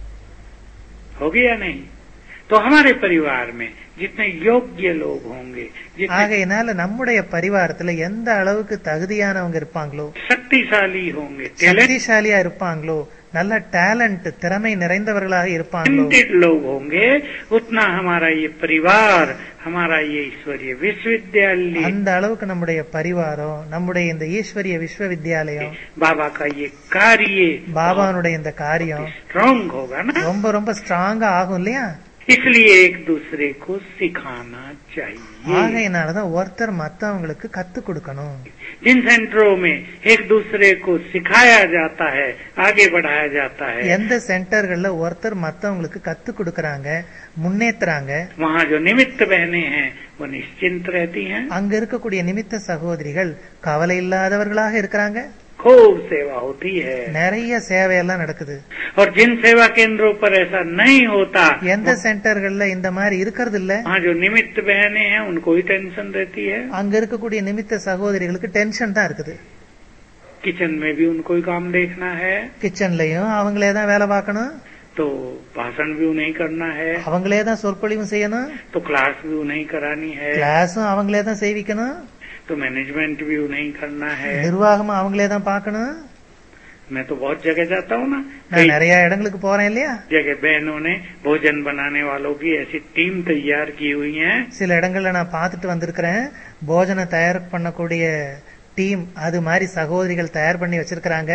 होगी या नहीं तो हमारे परिवार में जितने योग्य लोग होंगे जितने ஆகையினால நம்முடைய பரிவாரத்துல எந்த அளவுக்கு தகுதியானவங்க இருப்பாங்களோ शक्तिशाली होंगे टैलेंटेड சக்திசாலியா இருப்பாங்களோ நல்ல டேலண்ட் திறமை நிறைந்தவர்களாக இருப்பாங்களோ लोग होंगे उतना हमारा ये परिवार हमारा ये ईश्वरीय विश्वविद्यालय அந்த அளவுக்கு நம்முடைய பரிவாரம் நம்முடைய இந்த ஈஸ்வரிய விஸ்வவித்யாலயம் बाबा का ये कार्य பாபானுடைய இந்த காரியம் स्ट्रांग होगा ना ரொம்ப ரொம்ப ஸ்ட்ராங்கா ஆகும் இல்லையா इसलिए एक दूसरे को सिखाना चाहिए ஆகையினாலதான் ஒருத்தர் மத்தவங்களுக்கு கத்து கொடுக்கணும் जिन सेंटरों में एक दूसरे को सिखाया जाता है आगे बढ़ाया जाता है எந்த சென்டர்கள்ல ஒருத்தர் மத்தவங்களுக்கு கத்து கொடுக்கறாங்க முன்னேத்துறாங்க वहाँ जो निमित्त बहने हैं वो निश्चिंत रहती हैं அங்க இருக்கக்கூடிய நிமித்த சகோதரிகள் கவலை இல்லாதவர்களாக இருக்கிறாங்க खूब सेवा होती है நிறைய சேவையெல்லாம் நடக்குது और जिन सेवा केंद्रों पर ऐसा नहीं होता எந்த சென்டர்கள்ல இந்த மாதிரி இருக்கிறது இல்ல वहाँ जो निमित्त बहने हैं उनको ही टेंशन रहती है அங்க இருக்கக்கூடிய நிமித்த சகோதரிகளுக்கு டென்ஷன் தான் இருக்குது किचन में भी उनको ही काम देखना है கிச்சன்லயும் அவங்களே தான் வேலை பார்க்கணும் तो भाषण भी उन्हें ही करना है அவங்களே தான் சொற்பொழிவும் செய்யணும் तो क्लास भी उन्हें ही करानी है கிளாஸும் அவங்களே தான் செய்விக்கணும் तो मैनेजमेंट भी उन्हें ही करना है நிர்வாகமும் அவங்களே தான் பார்க்கணும் मैं तो बहुत जगह जाता हूँ ना நான் कई நிறைய இடங்களுக்கு போறேன் இல்லையா जगह बहनों ने भोजन बनाने वालों की ऐसी टीम तैयार की हुई है சில இடங்கள்ல நான் பார்த்துட்டு வந்திருக்கிறேன் போஜனம் தயார் பண்ணக்கூடிய டீம் அது மாதிரி சகோதரிகள் தயார் பண்ணி வச்சிருக்கிறாங்க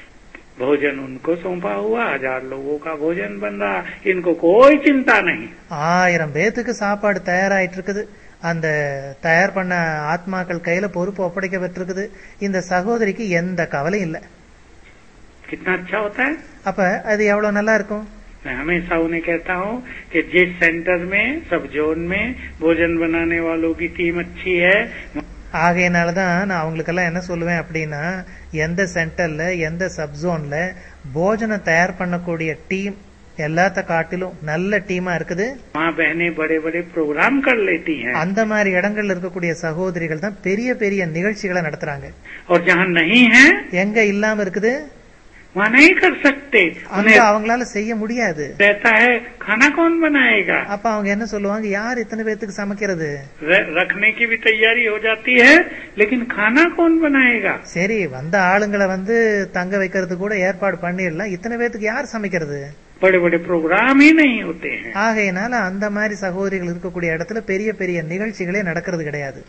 भोजन उनको सौंपा हुआ हजार लोगों का भोजन बन रहा इनको कोई चिंता नहीं ஆயிரம் பேத்துக்கு சாப்பாடு தயாராயிட்டு இருக்குது அந்த தயார் பண்ண ஆத்மாக்கள் கையில பொறுப்பு ஒப்படைக்கப்பட்டிருக்குது இந்த சகோதரிக்கு எந்த கவலையும் இல்ல कितना अच्छा होता है அப்ப அது எவ்வளவு நல்லா இருக்கும் मैं हमेशा उन्हें कहता हूँ कि जिस सेंटर में सब जोन में भोजन बनाने वालों की टीम अच्छी है ஆகையினாலதான் நான் அவங்களுக்கெல்லாம் என்ன சொல்லுவேன் அப்படின்னா எந்த சென்டர்ல எந்த சப்ஜோன்ல போஜனம் தயார் பண்ணக்கூடிய டீம் எல்லாத்த காட்டிலும் நல்ல டீமா இருக்குது वहाँ बहनें बड़े बड़े प्रोग्राम कर लेती हैं அந்த மாதிரி இடங்கள்ல இருக்கக்கூடிய சகோதரிகள் தான் பெரிய பெரிய நிகழ்ச்சிகளை நடத்துறாங்க और जहाँ नहीं है எங்க இல்லாம இருக்குது वहाँ नहीं कर सकते அங்க उन्हें அவங்களால செய்ய முடியாது रहता है खाना कौन बनाएगा அப்ப அவங்க என்ன சொல்லுவாங்க யார் இத்தனை பேத்துக்கு சமைக்கிறது र- रखने की भी तैयारी हो जाती है लेकिन खाना कौन बनाएगा சரி வந்த ஆளுங்களை வந்து தங்க வைக்கிறது கூட ஏற்பாடு பண்ணிடலாம் இத்தனை பேத்துக்கு யார் சமைக்கிறது बड़े बड़े प्रोग्राम ही नहीं होते हैं ஆகையினால அந்த மாதிரி சகோதரிகள் இருக்கக்கூடிய இடத்துல பெரிய பெரிய நிகழ்ச்சிகளே நடக்கிறது கிடையாது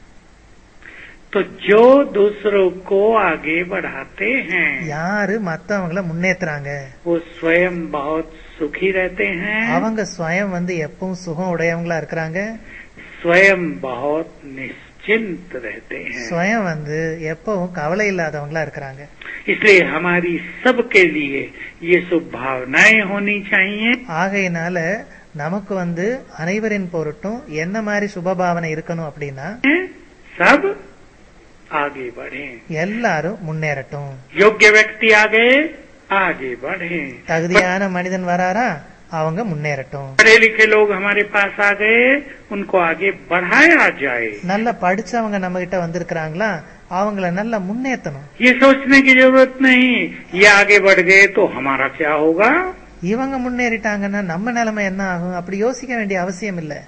तो जो दूसरों को आगे बढ़ाते हैं யாரு மத்தவங்கள முன்னேத்துறாங்க वो स्वयं बहुत सुखी रहते हैं அவங்க ஸ்வயம் வந்து எப்பவும் சுகம் உடையவங்களா இருக்கிறாங்க स्वयं बहुत निश्चिंत निश्चिंत रहते हैं சுயம் வந்து எப்பவும் கவலை இல்லாதவங்களா இருக்கிறாங்க इसलिए हमारी सबके लिए ये शुभ भावनाएं होनी चाहिए ஆகையினால நமக்கு வந்து அனைவரின் பொருட்டும் என்ன மாதிரி சுபபாவனை இருக்கணும் அப்படின்னா सब आगे बढ़े எல்லாரும் முன்னேறட்டும் योग्य व्यक्ति आगे आगे बढ़े தகுதியான மனிதன் வராரா அவங்க முன்னேறட்டும் पढ़े लिखे लोग हमारे पास आ गए उनको आगे बढ़ाया जाए நல்லா படிச்சவங்க நம்ம கிட்ட வந்திருக்கிறாங்களா அவங்கள நல்லா முன்னேற்றணும் ये सोचने की जरूरत नहीं ये आगे बढ़ गए तो हमारा क्या होगा இவங்க முன்னேறிட்டாங்கன்னா நம்ம நிலைமை என்ன ஆகும் அப்படி யோசிக்க வேண்டிய அவசியம் இல்ல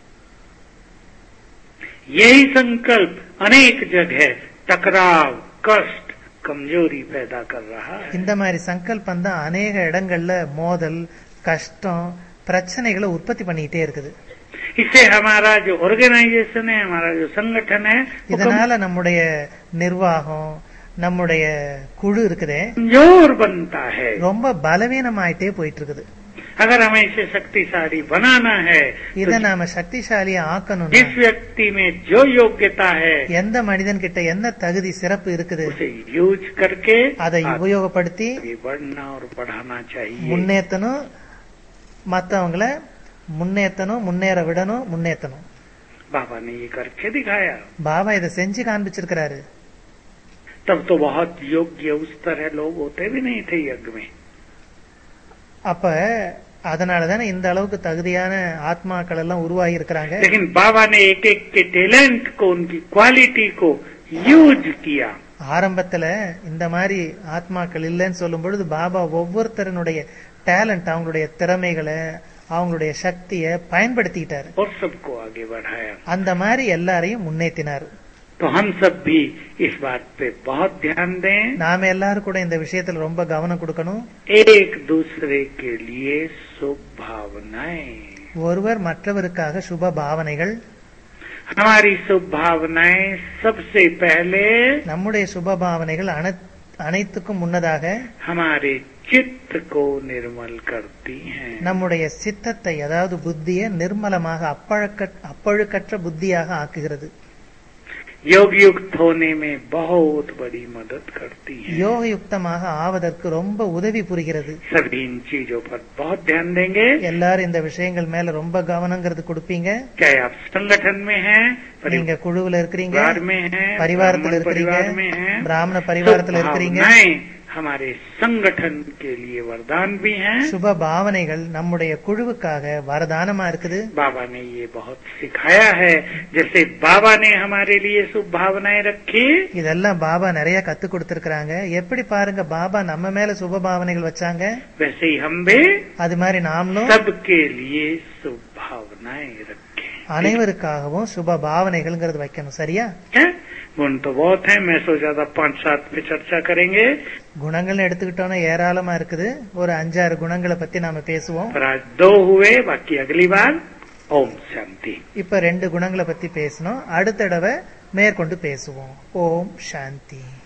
यही संकल्प अनेक जगह टकराव कष्ट कमजोरी पैदा कर रहा है இந்த மாதிரி சங்கல்பம் தான் அநேக இடங்கள்ல மோதல் கஷ்டம் பிரச்சனைகளை உற்பத்தி பண்ணிக்கிட்டே இருக்குது इससे हमारा जो ऑर्गेनाइजेशन है हमारा जो संगठन है वो இதனால நம்முடைய நிர்வாகம் நம்முடைய குழு இருக்குதே कमजोर बनता है ரொம்ப பலவீனமாயிட்டே போயிட்டு இருக்குது अगर हमें इसे शक्तिशाली बनाना है இத तो நாம சக்திசாலியா ஆக்கணும்னா जिस व्यक्ति में जो योग्यता है எந்த மனிதன் கிட்ட என்ன தகுதி சிறப்பு இருக்குது उसे यूज करके அதை உபயோகப்படுத்தி आगे बढ़ना और बढ़ाना चाहिए முன்னேற்றணும் மத்தவங்கள முன்னேற்றணும் முன்னேற விடணும் முன்னேற்றணும் बाबा ने ये करके दिखाया பாபா இதை செஞ்சு காண்பிச்சிருக்கிறாரு तब तो बहुत योग्य उस तरह लोग होते भी नहीं थे यज्ञ में அப்ப அதனாலதானே இந்த அளவுக்கு தகுதியான ஆத்மாக்கள் எல்லாம் உருவாகி இருக்கிறாங்க लेकिन बाबा ने एक एक के टैलेंट को उनकी क्वालिटी को यूज किया ஆரம்பத்துல இந்த மாதிரி ஆத்மாக்கள் இல்லைன்னு சொல்லும் பொழுது பாபா ஒவ்வொருத்தரனுடைய டேலண்ட் அவங்களுடைய திறமைகளை அவங்களுடைய சக்தியை பயன்படுத்திக்கிட்டாரு और सबको आगे बढ़ाया அந்த மாதிரி எல்லாரையும் முன்னேற்றினார் तो हम सब भी इस बात पे बहुत ध्यान दें நாம எல்லாரும் கூட இந்த விஷயத்துல ரொம்ப கவனம் கொடுக்கணும் एक दूसरे के लिए शुभ भावनाएं ஒருவர் மற்றவருக்காக சுப பாவனைகள் हमारी शुभ भावनाएं सबसे पहले நம்முடைய சுப பாவனைகள் அன- அனைத்துக்கும் முன்னதாக हमारे चित्त को निर्मल करती हैं நம்முடைய சித்தத்தை அதாவது புத்தியை நிர்மலமாக அப்பழக்க அப்பழுக்கற்ற புத்தியாக ஆக்குகிறது योग युक्त होने में बहुत बड़ी मदद करती हैं யோக யுக்தமாக ஆவதற்கு ரொம்ப உதவி புரிகிறது सभी इन चीजों पर बहुत ध्यान देंगे எல்லாரும் இந்த விஷயங்கள் மேல ரொம்ப கவனங்கிறது கொடுப்பீங்க चाहे आप संगठन में हैं நீங்க குழுவுல இருக்கிறீங்க परिवार में हैं பரிவாரத்துல ब्राह्मण இருக்கிறீங்க परिवार में हैं பிராமண शुभ பரிவாரத்துல இருக்கிறீங்க भावनाएं हमारे संगठन के लिए वरदान भी हैं சுப பாவனைகள் நம்முடைய குழுவுக்காக வரதானமா இருக்குது बाबा ने ये बहुत सिखाया है जैसे बाबा ने हमारे लिए शुभ भावनाएं रखी இதெல்லாம் பாபா நிறைய கத்து கொடுத்திருக்கிறாங்க எப்படி பாருங்க பாபா நம்ம மேல சுப பாவனைகள் வச்சாங்க वैसे ही हम भी அது மாதிரி நாமளும் सबके लिए शुभ भावनाएं रखें அனைவருக்காகவும் சுப பாவனைகள்ங்கிறது வைக்கணும் சரியா ठीक है गुण तो बहुत है मैं सोचा था पांच सात पे चर्चा करेंगे குணங்கள் எடுத்துக்கிட்டோம்னா ஏராளமா இருக்குது ஒரு அஞ்சாறு குணங்களை பத்தி நாம பேசுவோம் पर आज दो हुए बाकी अगली बार ओम शांति இப்ப ரெண்டு குணங்களை பத்தி பேசணும் அடுத்த தடவை மேற்கொண்டு பேசுவோம் ஓம் சாந்தி